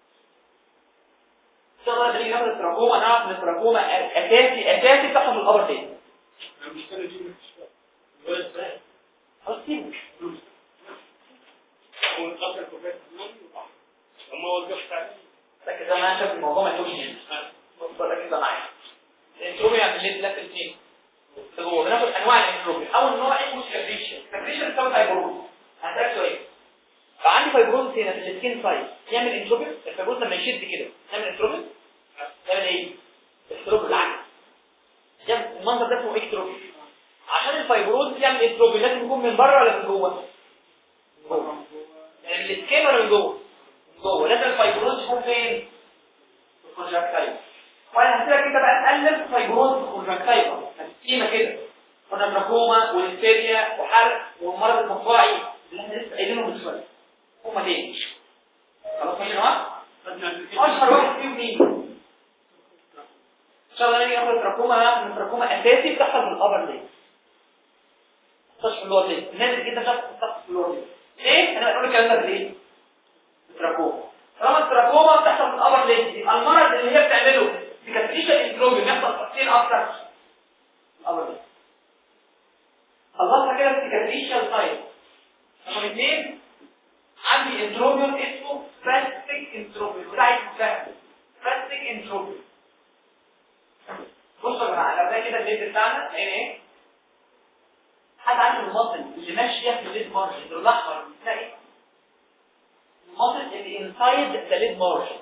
ان شاء الله نيجي ناخد التراكوما نعرف ان التراكوما اساسي اساسي بتحصل في القبر تاني خلاص سيبه ركز انا عشان الموضوع ما يتوهش مني بص ركز معايا الانتروبيا يعني اللي لف الاثنين هو بناخد انواع الانتروبيا اول نوع اسمه سكريشن سكريشن بتساوي فايبروز هسألك سؤال فعندي فايبروز هنا في السكين سايز يعمل انتروبيا الفايبروز لما يشد كده يعمل انتروبيا يعمل ايه اكستروبيا بالعكس يعمل المنظر ده اسمه اكستروبيا عشان الفايبروز يعمل اكستروبيا لازم يكون من بره ولا من جوه جوه يعني من السكين ولا من جوه من جوه لازم الفايبروز يكون فين في الكونجكتيف وانا هسيبك انت بقى تقلب فايبروز في الكونجكتيف تقسيمه كده قلنا تراكوما والهستيريا وحرق والمرض المفاعي اللي احنا لسه قايلينه من شويه هما تاني خلاص ماشي يا جماعه اشهر واحد فيهم مين ان شاء الله نيجي ناخد التراكوما نعرف ان التراكوما اساسي بتحصل في الابر ليه بتحصل في اللور ليه نادر جدا بتحصل في اللور ليه ليه انا بقول الكلام ده بالايه التراكوما طالما التراكوما بتحصل في الابر ليه يبقى المرض اللي هي بتعمله سيكاتريشن انتروبي بيحصل تفصيل اكتر الابر ليه خلصنا كده السيكاتريشن سايت رقم اثنين عندي انتروبيوم اسمه spastic entropy وده عايز تفهم spastic entropy بصوا يا جماعه لو ده كده الليد بتاعنا يعني ايه حد عنده المصل اللي ماشيه في الليد مارجن الاحمر بتلاقي المصل اللي انسايد ذا ليد مارجن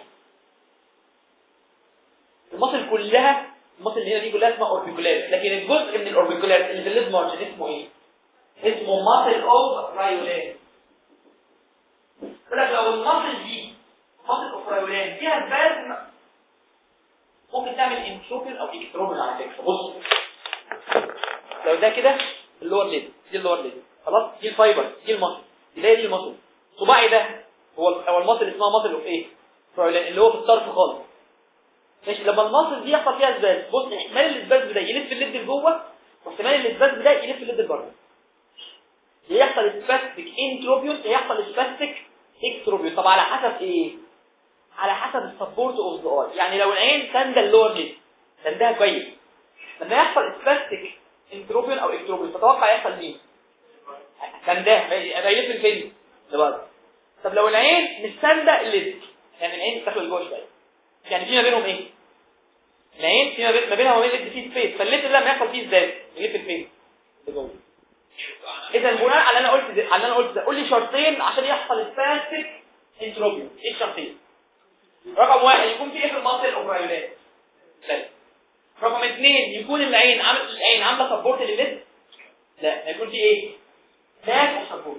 المصل كلها المصل اللي هنا دي كلها اسمها اوربيكولار لكن الجزء من الاوربيكولار اللي في الليد مارجن اسمه ايه اسمه ماسل اوف رايولان يقول لك لو الماسل دي ماسل اوف رايولان فيها سبازم ممكن تعمل انتروبين او اكتروبين على فكره بص لو ده كده اللور ليد دي اللور ليد خلاص دي الفايبر دي الماسل دي هي دي الماسل صباعي ده هو هو الماسل اسمها ماسل اوف ايه رايولان اللي هو في الطرف خالص ماشي لما الماسل دي يحصل فيها سباز بص احتمال السباز ده يلف الليد لجوه واحتمال السباز ده يلف الليد لبره يحصل سباستيك انتروبيون يحصل سباستيك اكتروبيون طب على حسب ايه على حسب السبورت اوف ذا اي يعني لو العين ساندة اللور ليد ساندها كويس لما يحصل سباستيك انتروبيون او اكتروبيون تتوقع يحصل مين ساندها يلف الفيلم لبره طب لو العين مش ساندة الليد يعني العين تاخد لجوه شويه يعني في ما بينهم ايه العين في ما بينها وما بين الليد فيه سبيس فالليد لما يحصل فيه ازاي يلف الفيلم لجوه اذا بناء على اللي انا قلت ده على اللي انا قلت ده قول لي شرطين عشان يحصل سباستيك انتروبيوم ايه الشرطين رقم واحد يكون في ايه في المصل الاوبرايولات لا رقم اثنين يكون العين عامل العين عامله سبورت للليد لا يكون في ايه باك سبورت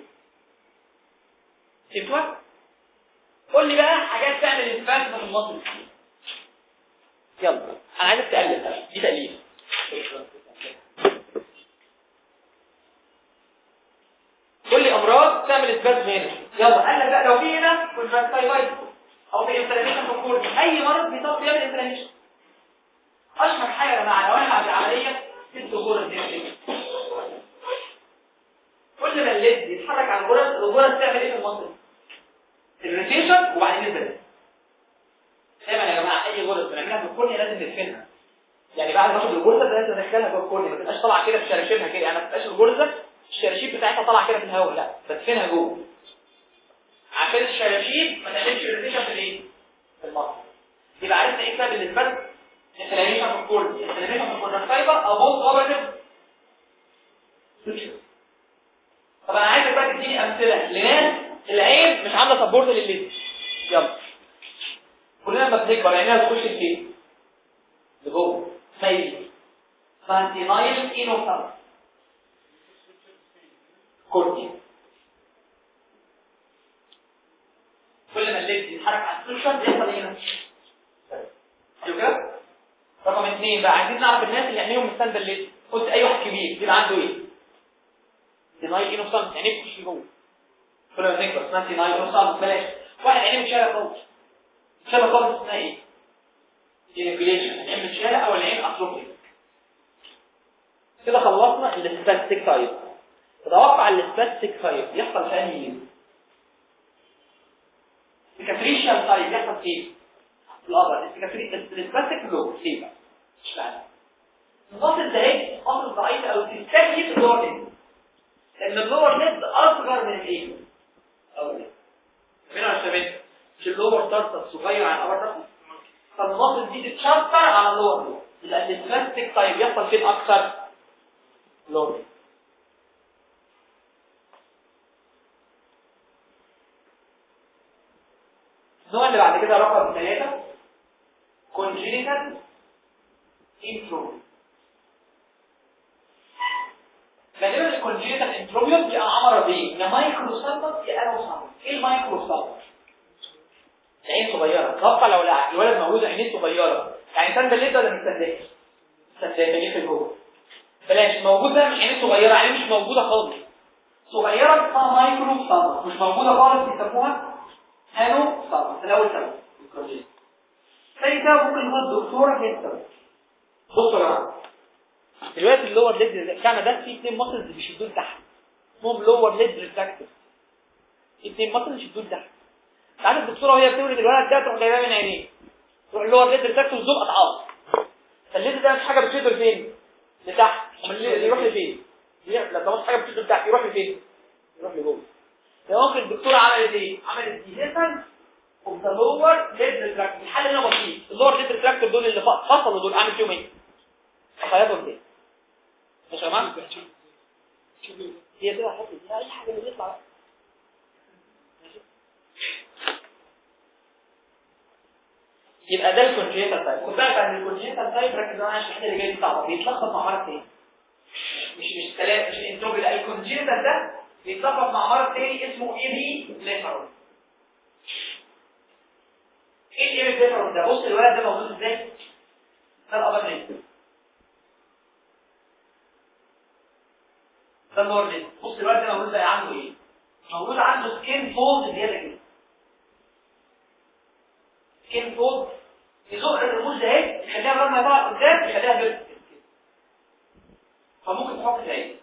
فهمتوا قول لي بقى حاجات تعمل سباستيك في المصل يلا انا عايزك تقلل دي تقليل كل لي امراض تعمل اثبات هنا يلا قال لك بقى لو في هنا كونتراكتايلايتس او في انفلاميشن في الكورد اي مرض بيصاب بيعمل انفلاميشن اشهر حاجه يا جماعه لو انا بعد عمليه ست غرز دي كل ما الليد يتحرك على الغرز الغرز تعمل ايه في المصل الريتيشن وبعدين البلد دايما يا جماعه اي غرز بنعملها في الكورنيا لازم ندفنها يعني بعد ما اخد الغرزه لازم ادخلها جوه الكورنيا ما تبقاش طالعه كده بشراشيبها كده يعني ما تبقاش الغرزه الشراشيب بتاعتها طالعه كده في الهواء لا بدفنها جوه عشان الشراشيب ما تعملش ريتيشن في الايه في المصل يبقى عرفنا ايه سبب الاثبات انفلاميشن في الكورد انفلاميشن في الكورد فايبر او بوست اوبرتيف طب انا عايزك بقى تديني امثله لناس العين مش عامله سبورت للليد يلا كلنا لما بنكبر عينينا بتخش فين لجوه ميل فانتينايل اينوسانس كورتي كل ما الليد يتحرك على السوشن بيحصل ايه هنا حلو كده رقم اثنين بقى عايزين نعرف الناس اللي عينيهم مستنده الليد قلت اي واحد كبير يبقى عنده ايه ديناي اينوسانس عينيه بتخش جوه كل ما نكبر اسمها ديناي اينوسانس بلاش واحد عينيه متشاله خالص متشاله خالص اسمها ايه دينيكوليشن العين متشاله او العين اتروفي كده خلصنا السباستيك تايب تتوقع السباستيك تايب يحصل في انهي الكاتريشال تايب يحصل فين الابر السباستيك لو فين بقى مش فاهم النقطه الزهايد خاصه ضعيفه او تستهدف اللور ليد لان اللور ليد اصغر من الايه او من عشان مش اللور تارتس صغير عن الابر تارتس فالنقطه دي تتشطر على اللور ليد يبقى السباستيك تايب يحصل فين اكثر لور ليد النوع اللي بعد كده رقم ثلاثة congenital intro غالبا الكونجينيتال انتروبيوم دي عمرة بايه؟ يا مايكرو سالبس يا انو سالبس ايه المايكرو سالبس؟ عين صغيرة اتوقع لو الولد مولود عينيه صغيرة يعني سند الليد ولا مش سنداه؟ سنداه اللي في جوه بلاش موجود بقى مش عينيه صغيرة عينيه مش موجودة خالص صغيرة اسمها مايكرو سالبس مش موجودة خالص بيسموها هانو صار في الاول سبب ثاني سبب ممكن يكون الدكتوره هي السبب بصوا يا جماعه دلوقتي اللور ليد بتاعنا ده فيه اثنين ماسلز بيشدوه لتحت اسمهم لور ليد ريفراكتور اثنين ماسلز بيشدوه لتحت ساعات الدكتوره وهي بتولد الولد ده تروح جايباه من عينيه تروح اللور ليد ريفراكتور زوم اضعاف فالليد ده مش حاجه بتشده لفين لتحت امال يروح لفين لما مش حاجه بتشده لتحت يروح لفين يروح لجوه لو ممكن الدكتوره عملت ايه عملت ديهيسن اوف ذا لور ليد ريتراكتور الحل هنا بسيط اللور ليد ريتراكتور دول اللي ف- فصلوا دول اعمل فيهم ايه؟ اخيطهم ازاي؟ ماشي يا جماعه؟ هي دي هحط دي اي حاجه اللي يطلع بقى. ماشي؟ يبقى ده الكونجيتال تايب خد بالك ان الكونجيتال تايب ركز معايا عشان الحته اللي جايه دي صعبه بيتلخبط مع مرض تاني مش مش كلام مش انتروبي لا الكونجيتال ده بيتلخبط مع مرض تاني اسمه اي بي ليفرون ايه الاي بي ليفرون ده بص الولد ده موجود ازاي ده الابر ليد ده اللور ليد بص الولد ده موجود بقى عنده ايه موجود عنده سكين فولد زياده كده سكين فولد يزق الرموز ده اهي يخليها لما يطلع قدام يخليها جلد فممكن تحط العين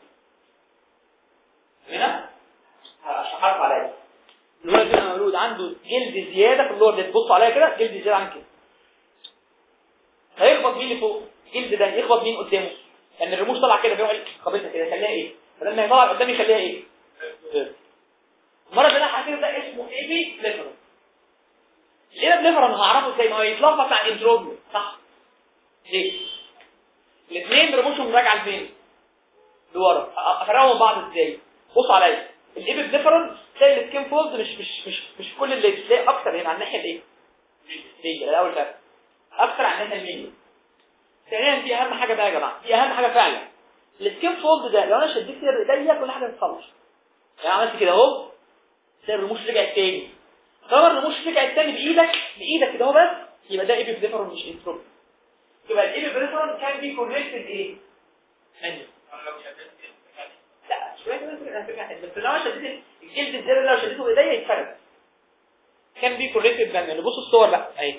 هنا هشرح لكم على ايه الولد ده مولود عنده جلد زياده في اللور ده تبص عليها كده جلد زياده عن كده هيخبط مين اللي فوق الجلد ده يخبط مين قدامه لان الرموش طالعه كده بيعمل قابلتها كده يخليها ايه بدل ما يطلع قدام يخليها ايه المره اللي انا حكيت ده اسمه اي بي ليفرون ليه بليفرون هعرفه ازاي ما هو يتلخبط مع الانتروبيو صح ليه الاثنين رموشهم راجعه لفين لورا أ- افرقهم من بعض ازاي بص عليا الايبي بليفرون تلاقي السكين فولد مش مش مش مش كل اللي تلاقي اكتر هنا على الناحيه الايه دي الاول فرق اكتر على الناحيه اليمين ثانيا دي اهم حاجه بقى يا جماعه دي اهم حاجه فعلا السكين فولد ده لو انا شديت كده بايديا كل حاجه تتخلص يعني عملت كده اهو تلاقي الرموش رجعت تاني طالما الرموش رجعت تاني بايدك بايدك كده اهو بس يبقى ده ايبي بليفرون مش انتروبي يبقى الايبي بليفرون كان بي كونكتد ايه؟ ثانيه أنا لو شددت الحاجة لا شويه كده ممكن هترجع تاني بس لو انا شديت الجلد الزياده ده لو شديته بايديا يتفرد كان بي كونكتد بان بص الصور بقى اهي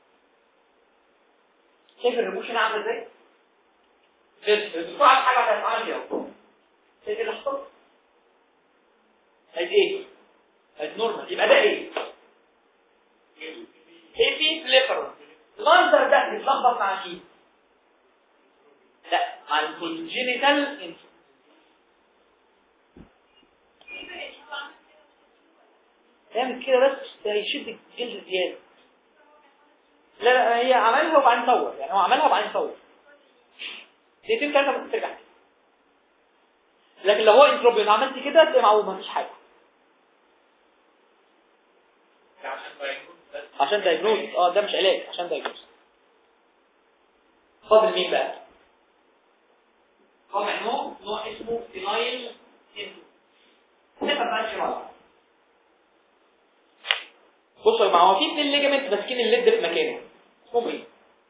شايف الرموش هنا عامله ازاي؟ بسرعه حاجه هتتعمل كده شايف اللي حصل؟ ادي ايه؟ ادي نورمال يبقى ده ايه؟ ايه في فليفر المنظر ده بيتلخبط مع مين؟ لا مع الكونجينيتال يعمل كده بس هيشد الجلد زياده لا لا هي عملها وبعدين صور يعني هو عملها وبعدين صور دقيقتين ثلاثه ممكن ترجع تاني. لكن لو هو انتروبيون عملت كده تلاقي معوم مفيش حاجه ده عشان بايكون بس عشان دايجنوز اه ده مش علاج عشان دايجنوز فاضل مين بقى رابع نوع نوع اسمه فينايل سيندروم صفه بقى شمال بصوا يا جماعه هو في اثنين ليجامنت ماسكين الليد في مكانه اسمهم ايه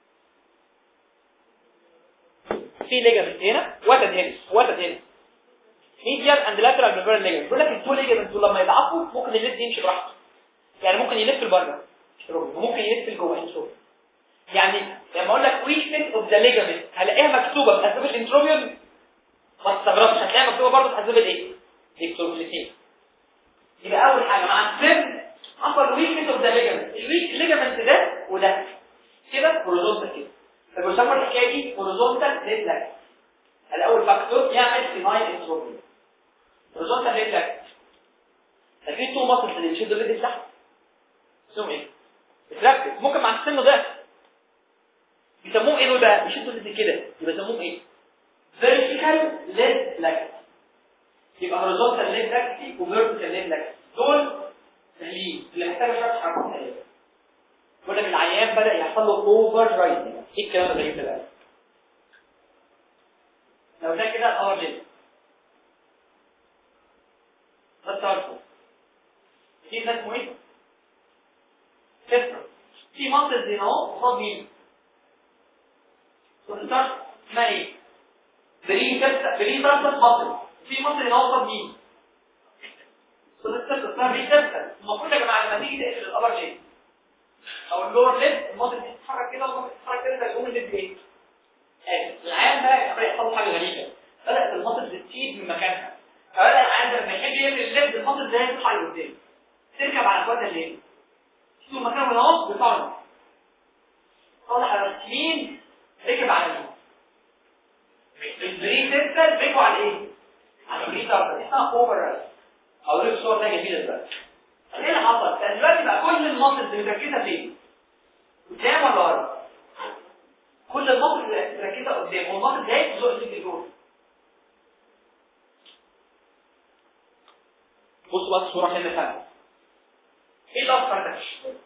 في ليجامنت هنا وتد هنا وتد هنا ميديال اند لاترال بريفيرال ليجامنت بيقول لك التو ليجامنت دول لما يضعفوا ممكن الليد يمشي براحته يعني ممكن يلف لبره وممكن يلف لجوه انتروبيون يعني لما اقول لك ويكنس اوف ذا ليجامنت هلاقيها مكتوبه باسباب الانتروبيون ما تستغربش هتلاقيها مكتوبه برضه باسباب الايه؟ الاكتروبيليتين يبقى اول حاجه مع السن حصل ويكنس اوف ذا ليجامنت الويك ليجامنت ده وده كده هوريزونتال كده فبيسموا الحكايه دي هوريزونتال ريفلكس الاول فاكتور يعمل فينايل انتروبيون هوريزونتال ريفلكس لكن تو مصر اللي بيشدوا الرجل تحت اسمهم ايه؟ بتركز ممكن مع السن ده بيسموهم ايه دول بقى؟ بيشدوا الرجل كده يبقى يسموهم ايه؟ فيرتيكال ليد لاكس يبقى هوريزونتال ليد لاكس وفيرتيكال ليد لاكس دول سهلين اللي محتاجه شويه حركات سهله يقول لك العيان بدا يحصل له اوفر رايدنج ايه الكلام الغريب ده بقى؟ لو ده كده الار ليد ده التارفو دي ده اسمه ايه؟ كسرة في منطقة هنا اهو قصاد مين؟ والتارف اسمها ايه؟ بري كسرة بري تارفس مصر في مصر هنا اهو قصاد مين؟ والكسرة اسمها بري كسرة المفروض يا جماعة لما تيجي تقفل الأبر ليد أو اللور ليد المصر دي تتحرك كده والمصر تتحرك كده تقوم الليد ايه؟ آه. العيان ده بدأ يحصل حاجة غريبة بدأت المصر تسيب من مكانها فبدأ العيان لما يحب يقفل الليد المصر ده يطلع لقدام تركب على اخواتها الليل شوفوا مكانهم هنا اهو بيطلع طلع على اليمين ركب على اليمين البري سيستر ركبوا على ايه؟ على البري سيستر اسمها اوفر او ريك صور ده جميله دلوقتي ايه اللي حصل؟ كان دلوقتي بقى كل كل المصل اللي مركزه فين قدام ولا ورا كل المصل اللي مركزه قدام والمصل ده بتزق التلفزيون بص بقى الصوره عشان نفهم ايه الاخضر ده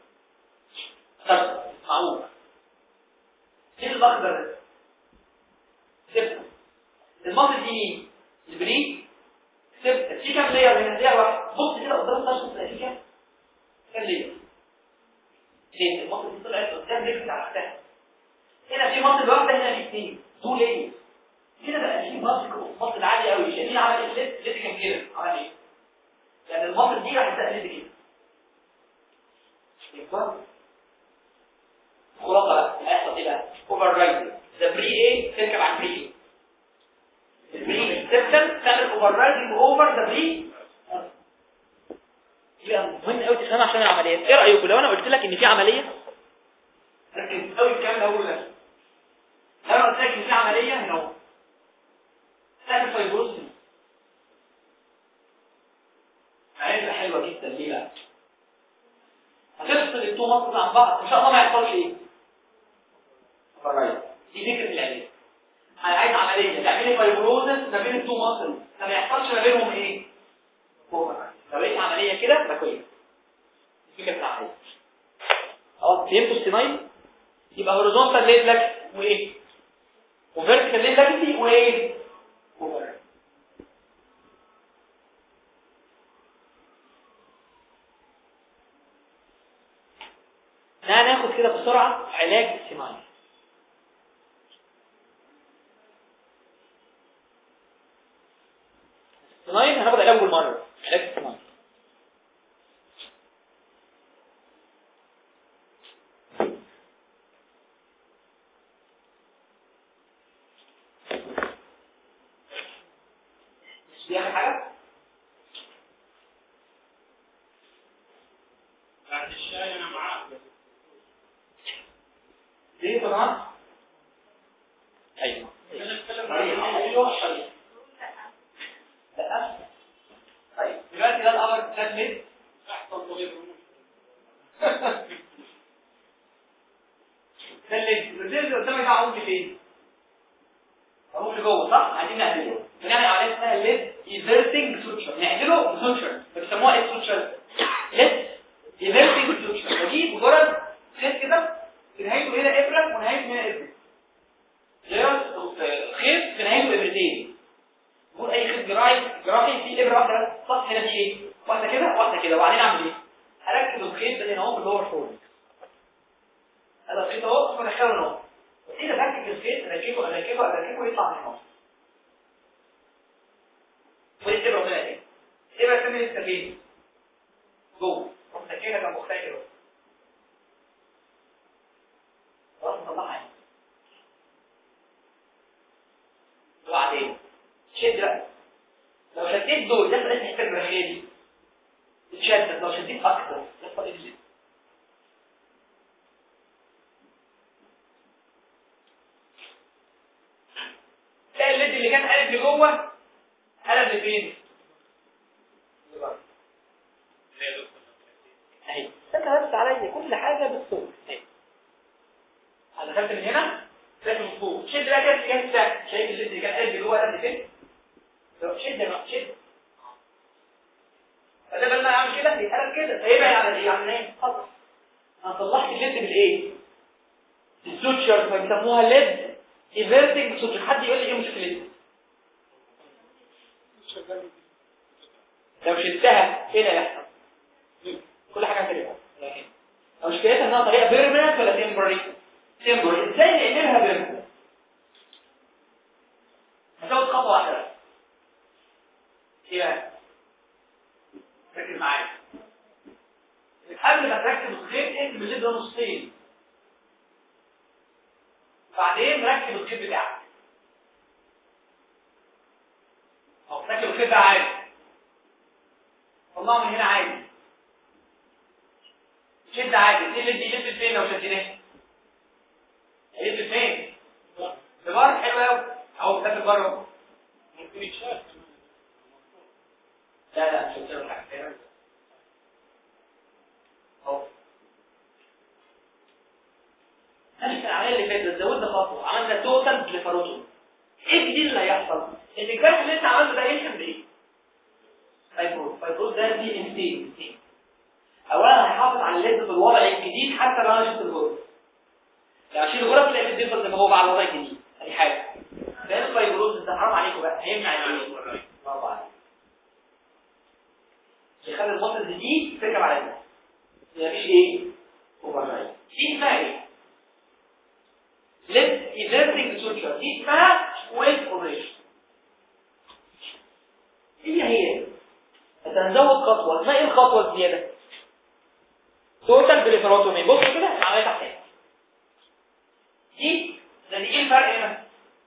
طب معقول ايه الاخضر ده سبت المصل دي مين البريد سبت في كام لير هنا لير واحد بص كده قدام الطرف تلاقي كام كام لير ليه المصل دي طلعت قدام لير تحتها هنا في مصل واحده هنا في اثنين تو لير كده بقى في مصل مصل عالي قوي شايفين عمل ايه ليت ليت كان كده عمل ايه يعني المصل دي راح تقلد كده يبقى خلاصه بقى هيحصل ايه بقى اوفر رايد ده بري ايه تركب على بري ايه البري سيستم تعمل اوفر رايدنج اوفر ذا بري يبقى مهم قوي تفهم عشان العمليات ايه رايكم لو انا قلت لك ان في عمليه ركز قوي الكلام اللي هقوله ده لو انا قلت لك ان في عمليه هنا اهو تعمل فايبروز عايزه حلوه جدا ليه بقى هتفصل التو مصر عن بعض ان شاء الله ما يحصلش ايه اوفر دي فكره العلاج انا عايز عمليه تعملي فايبروزس ما بين التو ماسل ما يحصلش ما بينهم ايه اوفر لو لقيت عمليه كده يبقى كويس دي كانت العمليه اه فهمتوا السينايل يبقى هوريزونتال ليد لك وايه وفيرتيكال ليد لك وايه اوفر ناخد كده بسرعه علاج السينايل الصنايل هناخد علاج بالمره علاج الصنايل مش بيعمل حاجه بعد الشاي انا معاك ليه طبعا ايوه انا اتكلم ايوه عن ايوه أيوة. لا طيب دلوقتي ده الامر ده ليه احسن طبيب ده اللي الرجل اللي قدامك ده عمود فين عمود لجوه صح عايزين نعدله بنعمل عمليه اسمها ليد ايفيرتنج سوتشر نعدله سوتشر بيسموها ايه سوتشر ليد ايفيرتنج سوتشر ودي مجرد خيط كده في نهايته هنا ابره ونهايته هنا ابره غير خيط في نهايته ابرتين نقول اي خيط جراحي جراحي فيه ابره واحده بس سطح هنا فيه ايه واحده كده واحده كده وبعدين اعمل ايه هركب الخيط ده هنا اهو في اللور شولدر هذا الخيط اهو اسمه دخله اهو واذا بركب الخيط اركبه اركبه اركبه يطلع من هنا ودي الابره طلعت ايه الابره الثانيه لسه فين جوه روح سكينه جنب اختها كده خلاص نطلعها هنا وبعدين شد بقى لو شديت دول ده لازم يحتاج مناخيري دي تتشدد لو شديت اكتر يحصل ايه جديد تلاقي الليد اللي كان قلب لجوه قلب لفين؟ اهي استنى بس عليا كل حاجه بالصوت اهي انا دخلت من هنا داخل من فوق شد بقى كده الاتجاه الثاني شايف الليد اللي كان قلب لجوه قلب لفين؟ لو شد بقى شد فده لما اعمل كده يتقلب كده فيبعد على ايه؟ عن ايه؟ خطر انا طلعت الليد بالايه؟ السوتشر فبيسموها ليد ايفيرتنج سوتشر حد يقول لي ايه مشكلتها؟ لو شلتها ايه اللي هيحصل؟ كل حاجه هترجع مشكلتها انها طريقه بيرمننت ولا تمبرري؟ تمبرري ازاي نعملها بيرمننت؟ هتاخد خطوه واحده بس ايه بقى؟ ركز معايا قبل ما تركب الخيط انت بتجيب ده نصين بعدين ركب الخيط بتاعك او ركب الخيط ده عادي طلعه من هنا عادي شد عادي دي اللي يلف فين لو شديناه يلف فين لبره حلو قوي اهو ده بره ممكن يتشاف لا لا مش هتعمل حاجه اهو نفس العمليه اللي فاتت زودنا خطوه عملنا توتال بليفاروتومي ايه الجديد اللي هيحصل ان الجرح اللي انت عملته ده يلحم بايه فايبروز فايبروز ده دي انتين اولا هيحافظ على الليد في الوضع الجديد حتى لو انا شلت الغرز لو اشيل الغرز تلاقي الديفر زي ما هو بقى على الوضع الجديد ادي حاجه ده الفايبروز انت حرام عليكم بقى هيمنع ايه برافو عليك يخلي المصل دي تركب على ده مفيش ايه اوفر دي اسمها ايه ليد ايفيرتنج سوتشر دي اسمها ويل اوبريشن هي هي انت هنزود خطوه اسمها ايه الخطوه الزياده توتال بريفراتومي بص كده عمليه تحت دي ده دي ايه الفرق هنا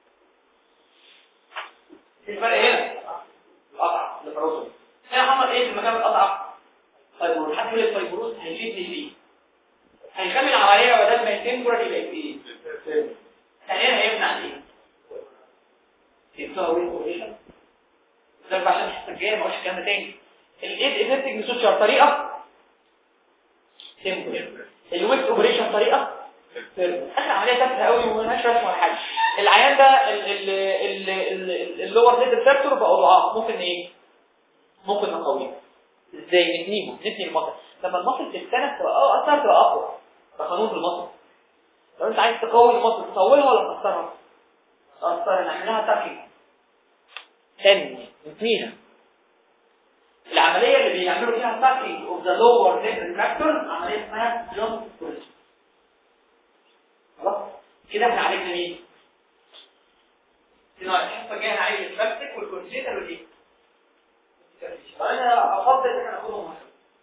ايه الفرق هنا القطع البروتومي هنا حصل ايه في المكان القطع فايبروز حد يقول لك فايبروز هيفيدني فيه هيخلي العمليه بدل ما يتمبرال يبقى ايه ثانيا هيمنع ايه يبقى وين اوبريشن ده عشان الحصه الجايه ما اقولش الكلام ده تاني الايد ايفكتنج سوتشر طريقه تمبرال الويت اوبريشن طريقه اخر عمليه تافهه قوي ومالهاش رسم ولا حاجه العيان ده اللور ليد ريسبتور بقى ضعاف ممكن ايه ممكن نقويه ازاي نبنيهم نبني المصل لما المصل تستند تبقى اه اثر تبقى اقوى ده قانون في المصل لو انت عايز تقوي المصل تطولها ولا تكسرها تأثرها نعملها تاكينج تاني نبنيها العمليه اللي بيعملوا فيها تاكينج اوف ذا لور ليد ريسبتور عمليه اسمها جون كوريس خلاص كده احنا عالجنا مين دلوقتي الحصه الجايه هنعالج البلاستيك والكونسيتر والايه انا افضل ان احنا ناخدهم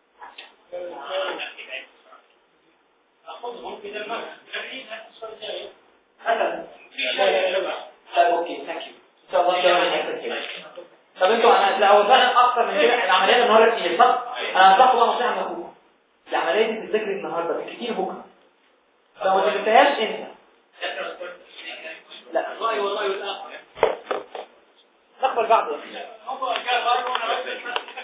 اخذهم كده ما مثلا طيب اوكي ثانك يو ان شاء الله شغال طب انتوا انا لو فعلا اكتر من كده العمليه النهارده كتير صح انا هشرح لكم نصيحه من اخوكم العمليه دي بتذاكر النهارده بالكتير بكره لو ما ذاكرتهاش انت لا والله والله والاخر نقبل بعض هو كان برضه انا بس